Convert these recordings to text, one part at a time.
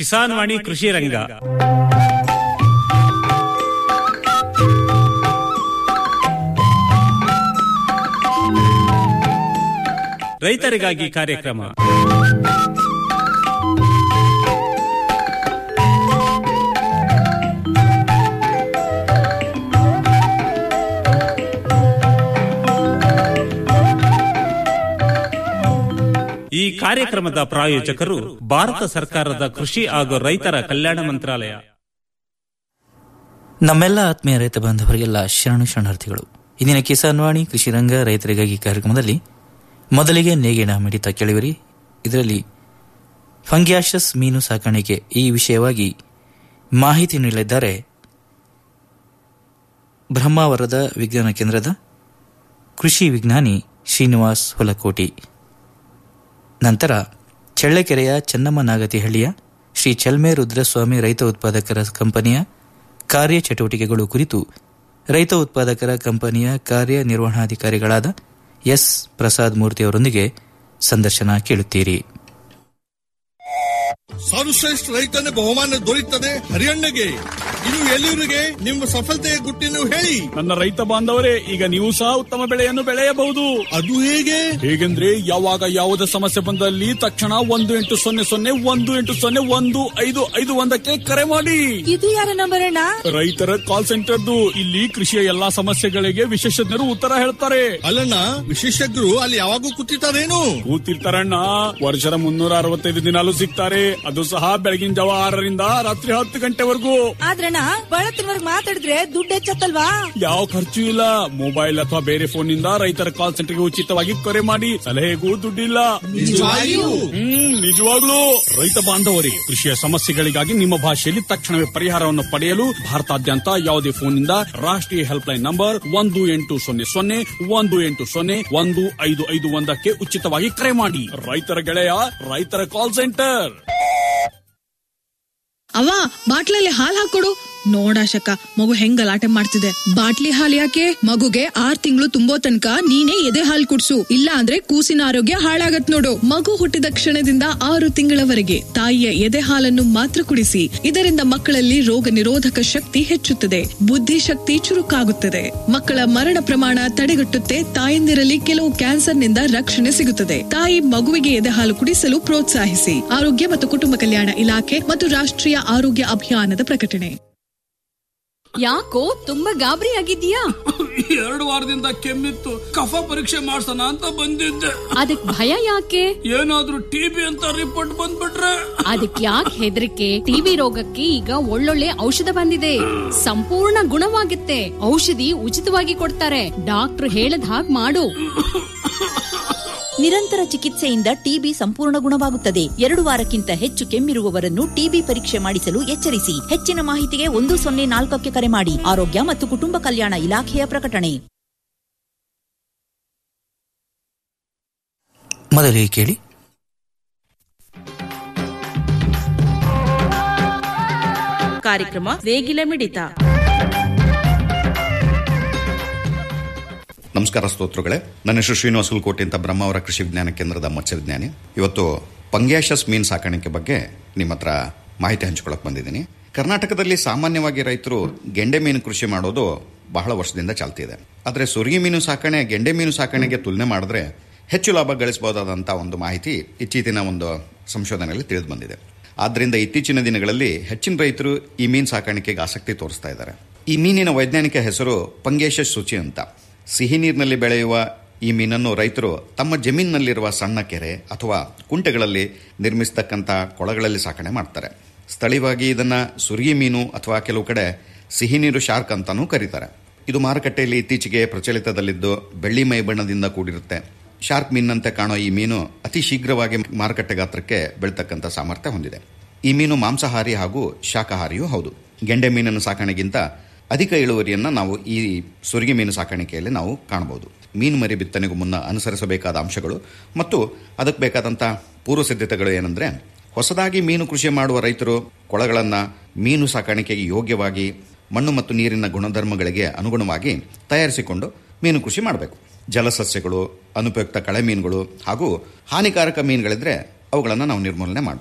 ಕಿಸಾನ್ ವಾಣಿ ಕೃಷಿ ರಂಗ ರೈತರಿಗಾಗಿ ಕಾರ್ಯಕ್ರಮ ಈ ಕಾರ್ಯಕ್ರಮದ ಪ್ರಾಯೋಜಕರು ಭಾರತ ಸರ್ಕಾರದ ಕೃಷಿ ಹಾಗೂ ರೈತರ ಕಲ್ಯಾಣ ಮಂತ್ರಾಲಯ ನಮ್ಮೆಲ್ಲ ಆತ್ಮೀಯ ರೈತ ಬಾಂಧವರಿಗೆಲ್ಲ ಶರಣು ಶರಣಾರ್ಥಿಗಳು ಇಂದಿನ ಕಿಸಾನ್ ವಾಣಿ ಕೃಷಿ ರಂಗ ರೈತರಿಗಾಗಿ ಕಾರ್ಯಕ್ರಮದಲ್ಲಿ ಮೊದಲಿಗೆ ನೇಗಿಣ ಮಿಡಿತ ಕೇಳಿವಿರಿ ಇದರಲ್ಲಿ ಫಂಗ್ಯಾಶಸ್ ಮೀನು ಸಾಕಾಣಿಕೆ ಈ ವಿಷಯವಾಗಿ ಮಾಹಿತಿ ನೀಡಲಿದ್ದಾರೆ ಬ್ರಹ್ಮಾವರದ ವಿಜ್ಞಾನ ಕೇಂದ್ರದ ಕೃಷಿ ವಿಜ್ಞಾನಿ ಶ್ರೀನಿವಾಸ್ ಹೊಲಕೋಟಿ ನಂತರ ಚಳ್ಳಕೆರೆಯ ಚೆನ್ನಮ್ಮ ನಾಗತಿಹಳ್ಳಿಯ ಶ್ರೀ ಚಲ್ಮೆ ರುದ್ರಸ್ವಾಮಿ ರೈತ ಉತ್ಪಾದಕರ ಕಂಪನಿಯ ಕಾರ್ಯಚಟುವಟಿಕೆಗಳು ಕುರಿತು ರೈತ ಉತ್ಪಾದಕರ ಕಂಪನಿಯ ಕಾರ್ಯನಿರ್ವಹಣಾಧಿಕಾರಿಗಳಾದ ಎಸ್ ಪ್ರಸಾದ್ ಮೂರ್ತಿಯವರೊಂದಿಗೆ ಸಂದರ್ಶನ ಕೇಳುತ್ತೀರಿ ಸರ್ವಶ್ರೇಷ್ಠ ರೈತನ ಬಹುಮಾನ ದೊರೆಯುತ್ತದೆ ಹರಿಯಣ್ಣಗೆ ಇದು ಎಲ್ಲಿವರಿಗೆ ನಿಮ್ಮ ಸಫಲತೆಯ ಗುಟ್ಟಿನ ಹೇಳಿ ನನ್ನ ರೈತ ಬಾಂಧವರೇ ಈಗ ನೀವು ಸಹ ಉತ್ತಮ ಬೆಳೆಯನ್ನು ಬೆಳೆಯಬಹುದು ಅದು ಹೇಗೆ ಹೇಗೆಂದ್ರೆ ಯಾವಾಗ ಯಾವುದೇ ಸಮಸ್ಯೆ ಬಂದಲ್ಲಿ ತಕ್ಷಣ ಒಂದು ಎಂಟು ಸೊನ್ನೆ ಸೊನ್ನೆ ಒಂದು ಎಂಟು ಸೊನ್ನೆ ಒಂದು ಐದು ಐದು ಒಂದಕ್ಕೆ ಕರೆ ಮಾಡಿ ಇದು ಯಾರ ನಂಬರ್ ಅಣ್ಣ ರೈತರ ಕಾಲ್ ಸೆಂಟರ್ದು ಇಲ್ಲಿ ಕೃಷಿಯ ಎಲ್ಲಾ ಸಮಸ್ಯೆಗಳಿಗೆ ವಿಶೇಷಜ್ಞರು ಉತ್ತರ ಹೇಳ್ತಾರೆ ಅಲ್ಲಣ್ಣ ವಿಶೇಷಜ್ಞರು ಅಲ್ಲಿ ಯಾವಾಗೂ ಕೂತಿರ್ತಾರೇನು ಕೂತಿರ್ತಾರಣ್ಣ ವರ್ಷದ ಮುನ್ನೂರ ಅರವತ್ತೈದು ದಿನಾಲು ಸಿಗ್ತಾರೆ ಅದು ಸಹ ಬೆಳಗಿನ ಜಾವ ಆರರಿಂದ ರಾತ್ರಿ ಹತ್ತು ಗಂಟೆವರೆಗೂ ಆದ್ರಣ್ಣ ಬಳತ್ತಿನವರ್ಗ್ ಮಾತಾಡಿದ್ರೆ ದುಡ್ಡು ಹೆಚ್ಚತ್ತಲ್ವಾ ಯಾವ ಖರ್ಚು ಇಲ್ಲ ಮೊಬೈಲ್ ಅಥವಾ ಬೇರೆ ಫೋನ್ ನಿಂದ ರೈತರ ಕಾಲ್ ಸೆಂಟರ್ಗೆ ಉಚಿತವಾಗಿ ಕರೆ ಮಾಡಿ ಸಲಹೆಗೂ ದುಡ್ಡಿಲ್ಲ ನಿಜವಾಗಿಯೂ? ಹ್ಮ್ ನಿಜವಾಗ್ಲೂ ರೈತ ಬಾಂಧವರಿಗೆ ಕೃಷಿಯ ಸಮಸ್ಯೆಗಳಿಗಾಗಿ ನಿಮ್ಮ ಭಾಷೆಯಲ್ಲಿ ತಕ್ಷಣವೇ ಪರಿಹಾರವನ್ನು ಪಡೆಯಲು ಭಾರತಾದ್ಯಂತ ಯಾವುದೇ ಫೋನ್ ನಿಂದ ರಾಷ್ಟ್ರೀಯ ಹೆಲ್ಪ್ ಲೈನ್ ನಂಬರ್ ಒಂದು ಎಂಟು ಸೊನ್ನೆ ಸೊನ್ನೆ ಒಂದು ಎಂಟು ಸೊನ್ನೆ ಒಂದು ಐದು ಐದು ಒಂದಕ್ಕೆ ಉಚಿತವಾಗಿ ಕರೆ ಮಾಡಿ ರೈತರ ಗೆಳೆಯ ರೈತರ ಕಾಲ್ ಸೆಂಟರ್ ಅವ್ವ ಬಾಟ್ಲಲ್ಲಿ ಹಾಲ್ ಹಾಕೊಡು ನೋಡಾಶಕ ಮಗು ಹೆಂಗ್ ಗಲಾಟೆ ಮಾಡ್ತಿದೆ ಬಾಟ್ಲಿ ಹಾಲ್ ಯಾಕೆ ಮಗುಗೆ ಆರ್ ತಿಂಗಳು ತುಂಬೋ ತನಕ ನೀನೇ ಎದೆ ಹಾಲ್ ಕುಡ್ಸು ಇಲ್ಲ ಅಂದ್ರೆ ಕೂಸಿನ ಆರೋಗ್ಯ ಹಾಳಾಗತ್ ನೋಡು ಮಗು ಹುಟ್ಟಿದ ಕ್ಷಣದಿಂದ ಆರು ತಿಂಗಳವರೆಗೆ ತಾಯಿಯ ಎದೆ ಹಾಲನ್ನು ಮಾತ್ರ ಕುಡಿಸಿ ಇದರಿಂದ ಮಕ್ಕಳಲ್ಲಿ ರೋಗ ನಿರೋಧಕ ಶಕ್ತಿ ಹೆಚ್ಚುತ್ತದೆ ಬುದ್ಧಿಶಕ್ತಿ ಚುರುಕಾಗುತ್ತದೆ ಮಕ್ಕಳ ಮರಣ ಪ್ರಮಾಣ ತಡೆಗಟ್ಟುತ್ತೆ ತಾಯಂದಿರಲ್ಲಿ ಕೆಲವು ಕ್ಯಾನ್ಸರ್ನಿಂದ ರಕ್ಷಣೆ ಸಿಗುತ್ತದೆ ತಾಯಿ ಮಗುವಿಗೆ ಎದೆ ಹಾಲು ಕುಡಿಸಲು ಪ್ರೋತ್ಸಾಹಿಸಿ ಆರೋಗ್ಯ ಮತ್ತು ಕುಟುಂಬ ಕಲ್ಯಾಣ ಇಲಾಖೆ ಮತ್ತು ರಾಷ್ಟ್ರೀಯ ಆರೋಗ್ಯ ಅಭಿಯಾನದ ಪ್ರಕಟಣೆ ಯಾಕೋ ತುಂಬಾ ಗಾಬರಿ ಆಗಿದ್ಯಾ ಎರಡು ವಾರದಿಂದ ಕೆಮ್ಮಿತ್ತು ಕಫ ಪರೀಕ್ಷೆ ಮಾಡ್ಸೋಣ ಅಂತ ಬಂದಿದ್ದೆ ಅದಕ್ ಭಯ ಯಾಕೆ ಏನಾದ್ರೂ ಟಿಬಿ ಅಂತ ರಿಪೋರ್ಟ್ ಬಂದ್ಬಿಟ್ರೆ ಅದಕ್ ಯಾಕೆ ಹೆದರಿಕೆ ಟಿವಿ ರೋಗಕ್ಕೆ ಈಗ ಒಳ್ಳೊಳ್ಳೆ ಔಷಧ ಬಂದಿದೆ ಸಂಪೂರ್ಣ ಗುಣವಾಗುತ್ತೆ ಔಷಧಿ ಉಚಿತವಾಗಿ ಕೊಡ್ತಾರೆ ಡಾಕ್ಟರ್ ಹೇಳದ್ ಹಾಗ್ ಮಾಡು ನಿರಂತರ ಚಿಕಿತ್ಸೆಯಿಂದ ಟಿಬಿ ಸಂಪೂರ್ಣ ಗುಣವಾಗುತ್ತದೆ ಎರಡು ವಾರಕ್ಕಿಂತ ಹೆಚ್ಚು ಕೆಮ್ಮಿರುವವರನ್ನು ಟಿಬಿ ಪರೀಕ್ಷೆ ಮಾಡಿಸಲು ಎಚ್ಚರಿಸಿ ಹೆಚ್ಚಿನ ಮಾಹಿತಿಗೆ ಒಂದು ಸೊನ್ನೆ ನಾಲ್ಕಕ್ಕೆ ಕರೆ ಮಾಡಿ ಆರೋಗ್ಯ ಮತ್ತು ಕುಟುಂಬ ಕಲ್ಯಾಣ ಇಲಾಖೆಯ ಪ್ರಕಟಣೆ ಮೊದಲಿಗೆ ಕೇಳಿ ಕಾರ್ಯಕ್ರಮ ನೇಗಿಲ ಮಿಡಿತ ನಮಸ್ಕಾರ ಸ್ತೋತ್ರಗಳೇ ನನ್ನ ಹೆಸರು ಶ್ರೀನಿವಾಸ ಹುಲ್ಕೋಟೆ ಅಂತ ಬ್ರಹ್ಮಾವರ ಕೃಷಿ ವಿಜ್ಞಾನ ಕೇಂದ್ರದ ಮತ್ಸ್ಯ ವಿಜ್ಞಾನಿ ಇವತ್ತು ಪಂಗ್ಯಾಶಸ್ ಮೀನು ಸಾಕಾಣಿಕೆ ಬಗ್ಗೆ ನಿಮ್ಮ ಹತ್ರ ಮಾಹಿತಿ ಹಂಚ್ಕೊಳಕ್ ಬಂದಿದ್ದೀನಿ ಕರ್ನಾಟಕದಲ್ಲಿ ಸಾಮಾನ್ಯವಾಗಿ ರೈತರು ಗೆಂಡೆ ಮೀನು ಕೃಷಿ ಮಾಡೋದು ಬಹಳ ವರ್ಷದಿಂದ ಚಾಲ್ತಿದೆ ಆದರೆ ಸುರಿಗೆ ಮೀನು ಸಾಕಣೆ ಗೆಂಡೆ ಮೀನು ಸಾಕಣೆಗೆ ತುಲನೆ ಮಾಡಿದ್ರೆ ಹೆಚ್ಚು ಲಾಭ ಗಳಿಸಬಹುದಾದಂಥ ಒಂದು ಮಾಹಿತಿ ಇತ್ತೀಚಿನ ಒಂದು ಸಂಶೋಧನೆಯಲ್ಲಿ ತಿಳಿದು ಬಂದಿದೆ ಆದ್ದರಿಂದ ಇತ್ತೀಚಿನ ದಿನಗಳಲ್ಲಿ ಹೆಚ್ಚಿನ ರೈತರು ಈ ಮೀನು ಸಾಕಾಣಿಕೆಗೆ ಆಸಕ್ತಿ ತೋರಿಸ್ತಾ ಇದ್ದಾರೆ ಈ ಮೀನಿನ ವೈಜ್ಞಾನಿಕ ಹೆಸರು ಪಂಗೇಶ ಶುಚಿ ಅಂತ ಸಿಹಿ ನೀರಿನಲ್ಲಿ ಬೆಳೆಯುವ ಈ ಮೀನನ್ನು ರೈತರು ತಮ್ಮ ಜಮೀನಿನಲ್ಲಿರುವ ಸಣ್ಣ ಕೆರೆ ಅಥವಾ ಕುಂಟೆಗಳಲ್ಲಿ ನಿರ್ಮಿಸತಕ್ಕಂಥ ಕೊಳಗಳಲ್ಲಿ ಸಾಕಣೆ ಮಾಡ್ತಾರೆ ಸ್ಥಳೀಯವಾಗಿ ಇದನ್ನ ಸುರಿಗೆ ಮೀನು ಅಥವಾ ಕೆಲವು ಕಡೆ ಸಿಹಿ ನೀರು ಶಾರ್ಕ್ ಅಂತಾನೂ ಕರೀತಾರೆ ಇದು ಮಾರುಕಟ್ಟೆಯಲ್ಲಿ ಇತ್ತೀಚೆಗೆ ಪ್ರಚಲಿತದಲ್ಲಿದ್ದು ಬೆಳ್ಳಿ ಮೈ ಬಣ್ಣದಿಂದ ಕೂಡಿರುತ್ತೆ ಶಾರ್ಕ್ ಮೀನಂತೆ ಕಾಣೋ ಈ ಮೀನು ಅತಿ ಶೀಘ್ರವಾಗಿ ಮಾರುಕಟ್ಟೆ ಗಾತ್ರಕ್ಕೆ ಬೆಳತಕ್ಕಂಥ ಸಾಮರ್ಥ್ಯ ಹೊಂದಿದೆ ಈ ಮೀನು ಮಾಂಸಾಹಾರಿ ಹಾಗೂ ಶಾಕಾಹಾರಿಯೂ ಹೌದು ಗೆಂಡೆ ಮೀನನ್ನು ಸಾಕಣೆಗಿಂತ ಅಧಿಕ ಇಳುವರಿಯನ್ನು ನಾವು ಈ ಸುರಿಗೆ ಮೀನು ಸಾಕಾಣಿಕೆಯಲ್ಲಿ ನಾವು ಕಾಣಬಹುದು ಮೀನು ಮರಿ ಬಿತ್ತನೆಗೂ ಮುನ್ನ ಅನುಸರಿಸಬೇಕಾದ ಅಂಶಗಳು ಮತ್ತು ಅದಕ್ಕೆ ಬೇಕಾದಂಥ ಪೂರ್ವ ಸಿದ್ಧತೆಗಳು ಏನಂದ್ರೆ ಹೊಸದಾಗಿ ಮೀನು ಕೃಷಿ ಮಾಡುವ ರೈತರು ಕೊಳಗಳನ್ನು ಮೀನು ಸಾಕಾಣಿಕೆಗೆ ಯೋಗ್ಯವಾಗಿ ಮಣ್ಣು ಮತ್ತು ನೀರಿನ ಗುಣಧರ್ಮಗಳಿಗೆ ಅನುಗುಣವಾಗಿ ತಯಾರಿಸಿಕೊಂಡು ಮೀನು ಕೃಷಿ ಮಾಡಬೇಕು ಜಲಸಸ್ಯಗಳು ಅನುಪಯುಕ್ತ ಕಳೆ ಮೀನುಗಳು ಹಾಗೂ ಹಾನಿಕಾರಕ ಮೀನುಗಳಿದ್ರೆ ಅವುಗಳನ್ನು ನಾವು ನಿರ್ಮೂಲನೆ ಮಾಡಬೇಕು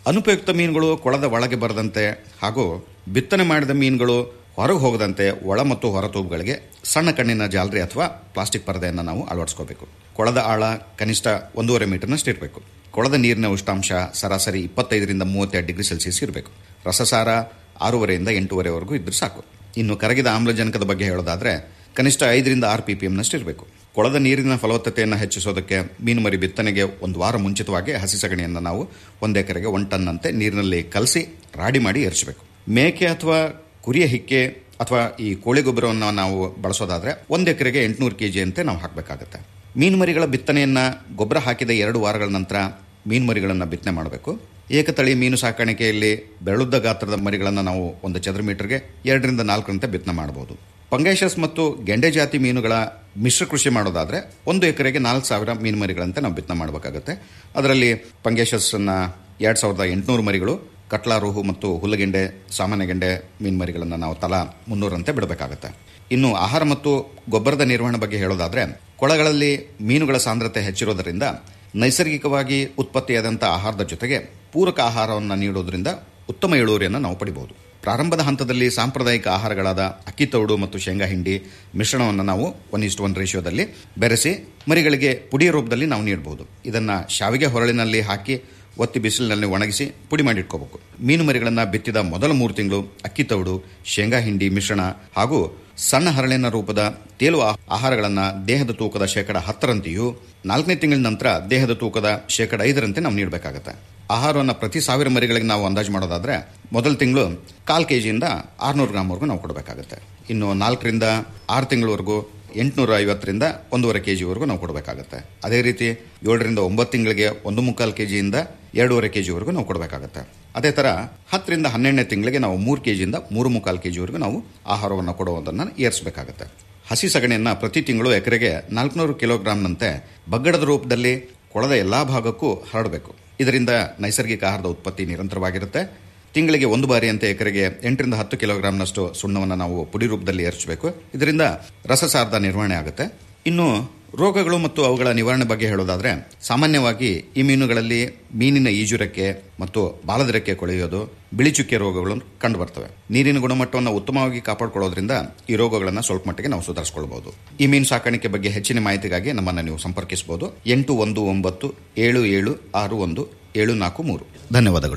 ಅನುಪಯುಕ್ತ ಮೀನುಗಳು ಕೊಳದ ಒಳಗೆ ಬರದಂತೆ ಹಾಗೂ ಬಿತ್ತನೆ ಮಾಡಿದ ಮೀನುಗಳು ಹೊರಗೆ ಹೋಗದಂತೆ ಒಳ ಮತ್ತು ಹೊರ ತೂಬುಗಳಿಗೆ ಸಣ್ಣ ಕಣ್ಣಿನ ಜಾಲರಿ ಅಥವಾ ಪ್ಲಾಸ್ಟಿಕ್ ಪರದೆಯನ್ನು ನಾವು ಅಳವಡಿಸ್ಕೋಬೇಕು ಕೊಳದ ಆಳ ಕನಿಷ್ಠ ಒಂದೂವರೆ ಮೀಟರ್ನಷ್ಟು ಇರಬೇಕು ಕೊಳದ ನೀರಿನ ಉಷ್ಣಾಂಶ ಸರಾಸರಿ ಇಪ್ಪತ್ತೈದರಿಂದ ಮೂವತ್ತೆರಡು ಡಿಗ್ರಿ ಸೆಲ್ಸಿಯಸ್ ಇರಬೇಕು ರಸಸಾರ ಆರೂವರೆಯಿಂದ ಎಂಟೂವರೆವರೆಗೂ ಇದ್ರೂ ಸಾಕು ಇನ್ನು ಕರಗಿದ ಆಮ್ಲಜನಕದ ಬಗ್ಗೆ ಹೇಳೋದಾದ್ರೆ ಕನಿಷ್ಠ ಐದರಿಂದ ಆರು ಪಿ ಪಿ ಎಂನಷ್ಟು ಇರಬೇಕು ಕೊಳದ ನೀರಿನ ಫಲವತ್ತತೆಯನ್ನು ಹೆಚ್ಚಿಸೋದಕ್ಕೆ ಮೀನುಮರಿ ಬಿತ್ತನೆಗೆ ಒಂದು ವಾರ ಮುಂಚಿತವಾಗಿ ಹಸಿ ಸಗಣಿಯನ್ನು ನಾವು ಒಂದು ಎಕರೆಗೆ ಒನ್ ಟನ್ನಂತೆ ನೀರಿನಲ್ಲಿ ಕಲಸಿ ರಾಡಿ ಮಾಡಿ ಏರಿಸಬೇಕು ಮೇಕೆ ಅಥವಾ ಕುರಿಯ ಹಿಕ್ಕೆ ಅಥವಾ ಈ ಕೋಳಿ ಗೊಬ್ಬರವನ್ನು ನಾವು ಬಳಸೋದಾದ್ರೆ ಒಂದು ಎಕರೆಗೆ ಎಂಟುನೂರು ಕೆ ಅಂತೆ ನಾವು ಹಾಕಬೇಕಾಗುತ್ತೆ ಮೀನುಮರಿಗಳ ಬಿತ್ತನೆಯನ್ನ ಗೊಬ್ಬರ ಹಾಕಿದ ಎರಡು ವಾರಗಳ ನಂತರ ಮೀನುಮರಿಗಳನ್ನು ಬಿತ್ತನೆ ಮಾಡಬೇಕು ಏಕತಳಿ ಮೀನು ಸಾಕಾಣಿಕೆಯಲ್ಲಿ ಬೆರಳುದ್ದ ಗಾತ್ರದ ಮರಿಗಳನ್ನು ನಾವು ಒಂದು ಚದರ ಮೀಟರ್ಗೆ ಎರಡರಿಂದ ನಾಲ್ಕರಂತೆ ಬಿತ್ತನೆ ಮಾಡಬಹುದು ಪಂಗೈಷಸ್ ಮತ್ತು ಗೆಂಡೆ ಜಾತಿ ಮೀನುಗಳ ಮಿಶ್ರ ಕೃಷಿ ಮಾಡೋದಾದ್ರೆ ಒಂದು ಎಕರೆಗೆ ನಾಲ್ಕು ಸಾವಿರ ಮೀನು ಮರಿಗಳಂತೆ ನಾವು ಬಿತ್ತನೆ ಮಾಡಬೇಕಾಗುತ್ತೆ ಅದರಲ್ಲಿ ಪಂಗೇಶಸ್ ಅನ್ನ ಎರಡ್ ಸಾವಿರದ ಎಂಟುನೂರು ಮರಿಗಳು ಕಟ್ಲಾ ರೋಹು ಮತ್ತು ಹುಲ್ಲಗೆಂಡೆ ಸಾಮಾನ್ಯ ಗೆಂಡೆ ಮೀನು ಮರಿಗಳನ್ನು ನಾವು ತಲಾ ಮುನ್ನೂರಂತೆ ಬಿಡಬೇಕಾಗುತ್ತೆ ಇನ್ನು ಆಹಾರ ಮತ್ತು ಗೊಬ್ಬರದ ನಿರ್ವಹಣೆ ಬಗ್ಗೆ ಹೇಳೋದಾದ್ರೆ ಕೊಳಗಳಲ್ಲಿ ಮೀನುಗಳ ಸಾಂದ್ರತೆ ಹೆಚ್ಚಿರೋದರಿಂದ ನೈಸರ್ಗಿಕವಾಗಿ ಉತ್ಪತ್ತಿಯಾದಂಥ ಆಹಾರದ ಜೊತೆಗೆ ಪೂರಕ ಆಹಾರವನ್ನು ನೀಡೋದ್ರಿಂದ ಉತ್ತಮ ಇಳುವರಿಯನ್ನು ನಾವು ಪಡಿಬಹುದು ಪ್ರಾರಂಭದ ಹಂತದಲ್ಲಿ ಸಾಂಪ್ರದಾಯಿಕ ಆಹಾರಗಳಾದ ಅಕ್ಕಿ ತೌಡು ಮತ್ತು ಶೇಂಗಾ ಹಿಂಡಿ ಮಿಶ್ರಣವನ್ನು ನಾವು ಒನ್ ಇಷ್ಟು ಒನ್ ರೇಷಿಯೋದಲ್ಲಿ ಬೆರೆಸಿ ಮರಿಗಳಿಗೆ ಪುಡಿಯ ರೂಪದಲ್ಲಿ ನಾವು ನೀಡಬಹುದು ಇದನ್ನ ಶಾವಿಗೆ ಹೊರಳಿನಲ್ಲಿ ಹಾಕಿ ಒತ್ತಿ ಬಿಸಿಲಿನಲ್ಲಿ ಒಣಗಿಸಿ ಪುಡಿ ಮಾಡಿಟ್ಕೋಬೇಕು ಮೀನು ಮರಿಗಳನ್ನು ಬಿತ್ತಿದ ಮೊದಲ ಮೂರು ತಿಂಗಳು ಅಕ್ಕಿ ತೌಡು ಶೇಂಗಾ ಹಿಂಡಿ ಮಿಶ್ರಣ ಹಾಗೂ ಸಣ್ಣ ಹರಳಿನ ರೂಪದ ತೇಲುವ ಆಹಾರಗಳನ್ನು ದೇಹದ ತೂಕದ ಶೇಕಡ ಹತ್ತರಂತೆಯೂ ನಾಲ್ಕನೇ ತಿಂಗಳ ನಂತರ ದೇಹದ ತೂಕದ ಶೇಕಡ ಐದರಂತೆ ನಾವು ನೀಡಬೇಕಾಗುತ್ತೆ ಆಹಾರವನ್ನು ಪ್ರತಿ ಸಾವಿರ ಮರಿಗಳಿಗೆ ನಾವು ಅಂದಾಜು ಮಾಡೋದಾದ್ರೆ ಮೊದಲ ತಿಂಗಳು ಕಾಲ್ ಕೆಜಿಯಿಂದ ಆರ್ನೂರು ಗ್ರಾಮ್ವರೆಗೂ ನಾವು ಕೊಡಬೇಕಾಗುತ್ತೆ ಇನ್ನು ನಾಲ್ಕರಿಂದ ಆರು ತಿಂಗಳವರೆಗೂ ಎಂಟುನೂರ ಐವತ್ತರಿಂದ ಒಂದೂವರೆ ಕೆಜಿವರೆಗೂ ನಾವು ಕೊಡಬೇಕಾಗುತ್ತೆ ಅದೇ ರೀತಿ ಏಳರಿಂದ ಒಂಬತ್ತು ತಿಂಗಳಿಗೆ ಒಂದು ಮುಕ್ಕಾಲು ಕೆಜಿಯಿಂದ ಎರಡೂವರೆ ಕೆಜಿವರೆಗೂ ನಾವು ಕೊಡಬೇಕಾಗುತ್ತೆ ಅದೇ ತರ ಹತ್ತರಿಂದ ಹನ್ನೆರಡನೇ ತಿಂಗಳಿಗೆ ನಾವು ಮೂರು ಕೆಜಿಯಿಂದ ಮೂರು ಮುಕ್ಕಾಲು ಕೆಜಿವರೆಗೂ ನಾವು ಆಹಾರವನ್ನು ಕೊಡುವುದನ್ನು ಏರಿಸಬೇಕಾಗುತ್ತೆ ಹಸಿ ಸಗಣಿಯನ್ನ ಪ್ರತಿ ತಿಂಗಳು ಎಕರೆಗೆ ನಾಲ್ಕುನೂರು ಕಿಲೋಗ್ರಾಂನಂತೆ ಬಗ್ಗಡದ ರೂಪದಲ್ಲಿ ಕೊಳದ ಎಲ್ಲಾ ಭಾಗಕ್ಕೂ ಹರಡಬೇಕು ಇದರಿಂದ ನೈಸರ್ಗಿಕ ಆಹಾರದ ಉತ್ಪತ್ತಿ ನಿರಂತರವಾಗಿರುತ್ತೆ ತಿಂಗಳಿಗೆ ಒಂದು ಬಾರಿಯಂತೆ ಎಕರೆಗೆ ಎಂಟರಿಂದ ಹತ್ತು ಕಿಲೋಗ್ರಾಂನಷ್ಟು ಸುಣ್ಣವನ್ನು ನಾವು ಪುಡಿ ರೂಪದಲ್ಲಿ ಏರಿಸಬೇಕು ಇದರಿಂದ ರಸಸಾರದ ನಿರ್ವಹಣೆ ಆಗುತ್ತೆ ಇನ್ನು ರೋಗಗಳು ಮತ್ತು ಅವುಗಳ ನಿವಾರಣೆ ಬಗ್ಗೆ ಹೇಳೋದಾದ್ರೆ ಸಾಮಾನ್ಯವಾಗಿ ಈ ಮೀನುಗಳಲ್ಲಿ ಮೀನಿನ ಈಜುರಕ್ಕೆ ಮತ್ತು ಬಾಲದಿರಕ್ಕೆ ಕೊಳೆಯೋದು ಬಿಳಿಚುಕ್ಕೆ ರೋಗಗಳು ಕಂಡು ಬರ್ತವೆ ನೀರಿನ ಗುಣಮಟ್ಟವನ್ನು ಉತ್ತಮವಾಗಿ ಕಾಪಾಡಿಕೊಳ್ಳೋದ್ರಿಂದ ಈ ರೋಗಗಳನ್ನು ಸ್ವಲ್ಪ ಮಟ್ಟಿಗೆ ನಾವು ಸುಧಾರಿಸಿಕೊಳ್ಳಬಹುದು ಈ ಮೀನು ಸಾಕಾಣಿಕೆ ಬಗ್ಗೆ ಹೆಚ್ಚಿನ ಮಾಹಿತಿಗಾಗಿ ನಮ್ಮನ್ನು ನೀವು ಸಂಪರ್ಕಿಸಬಹುದು ಎಂಟು ಒಂದು ಒಂಬತ್ತು ಏಳು ಏಳು ಆರು ಒಂದು ಏಳು ನಾಲ್ಕು ಮೂರು ಧನ್ಯವಾದಗಳು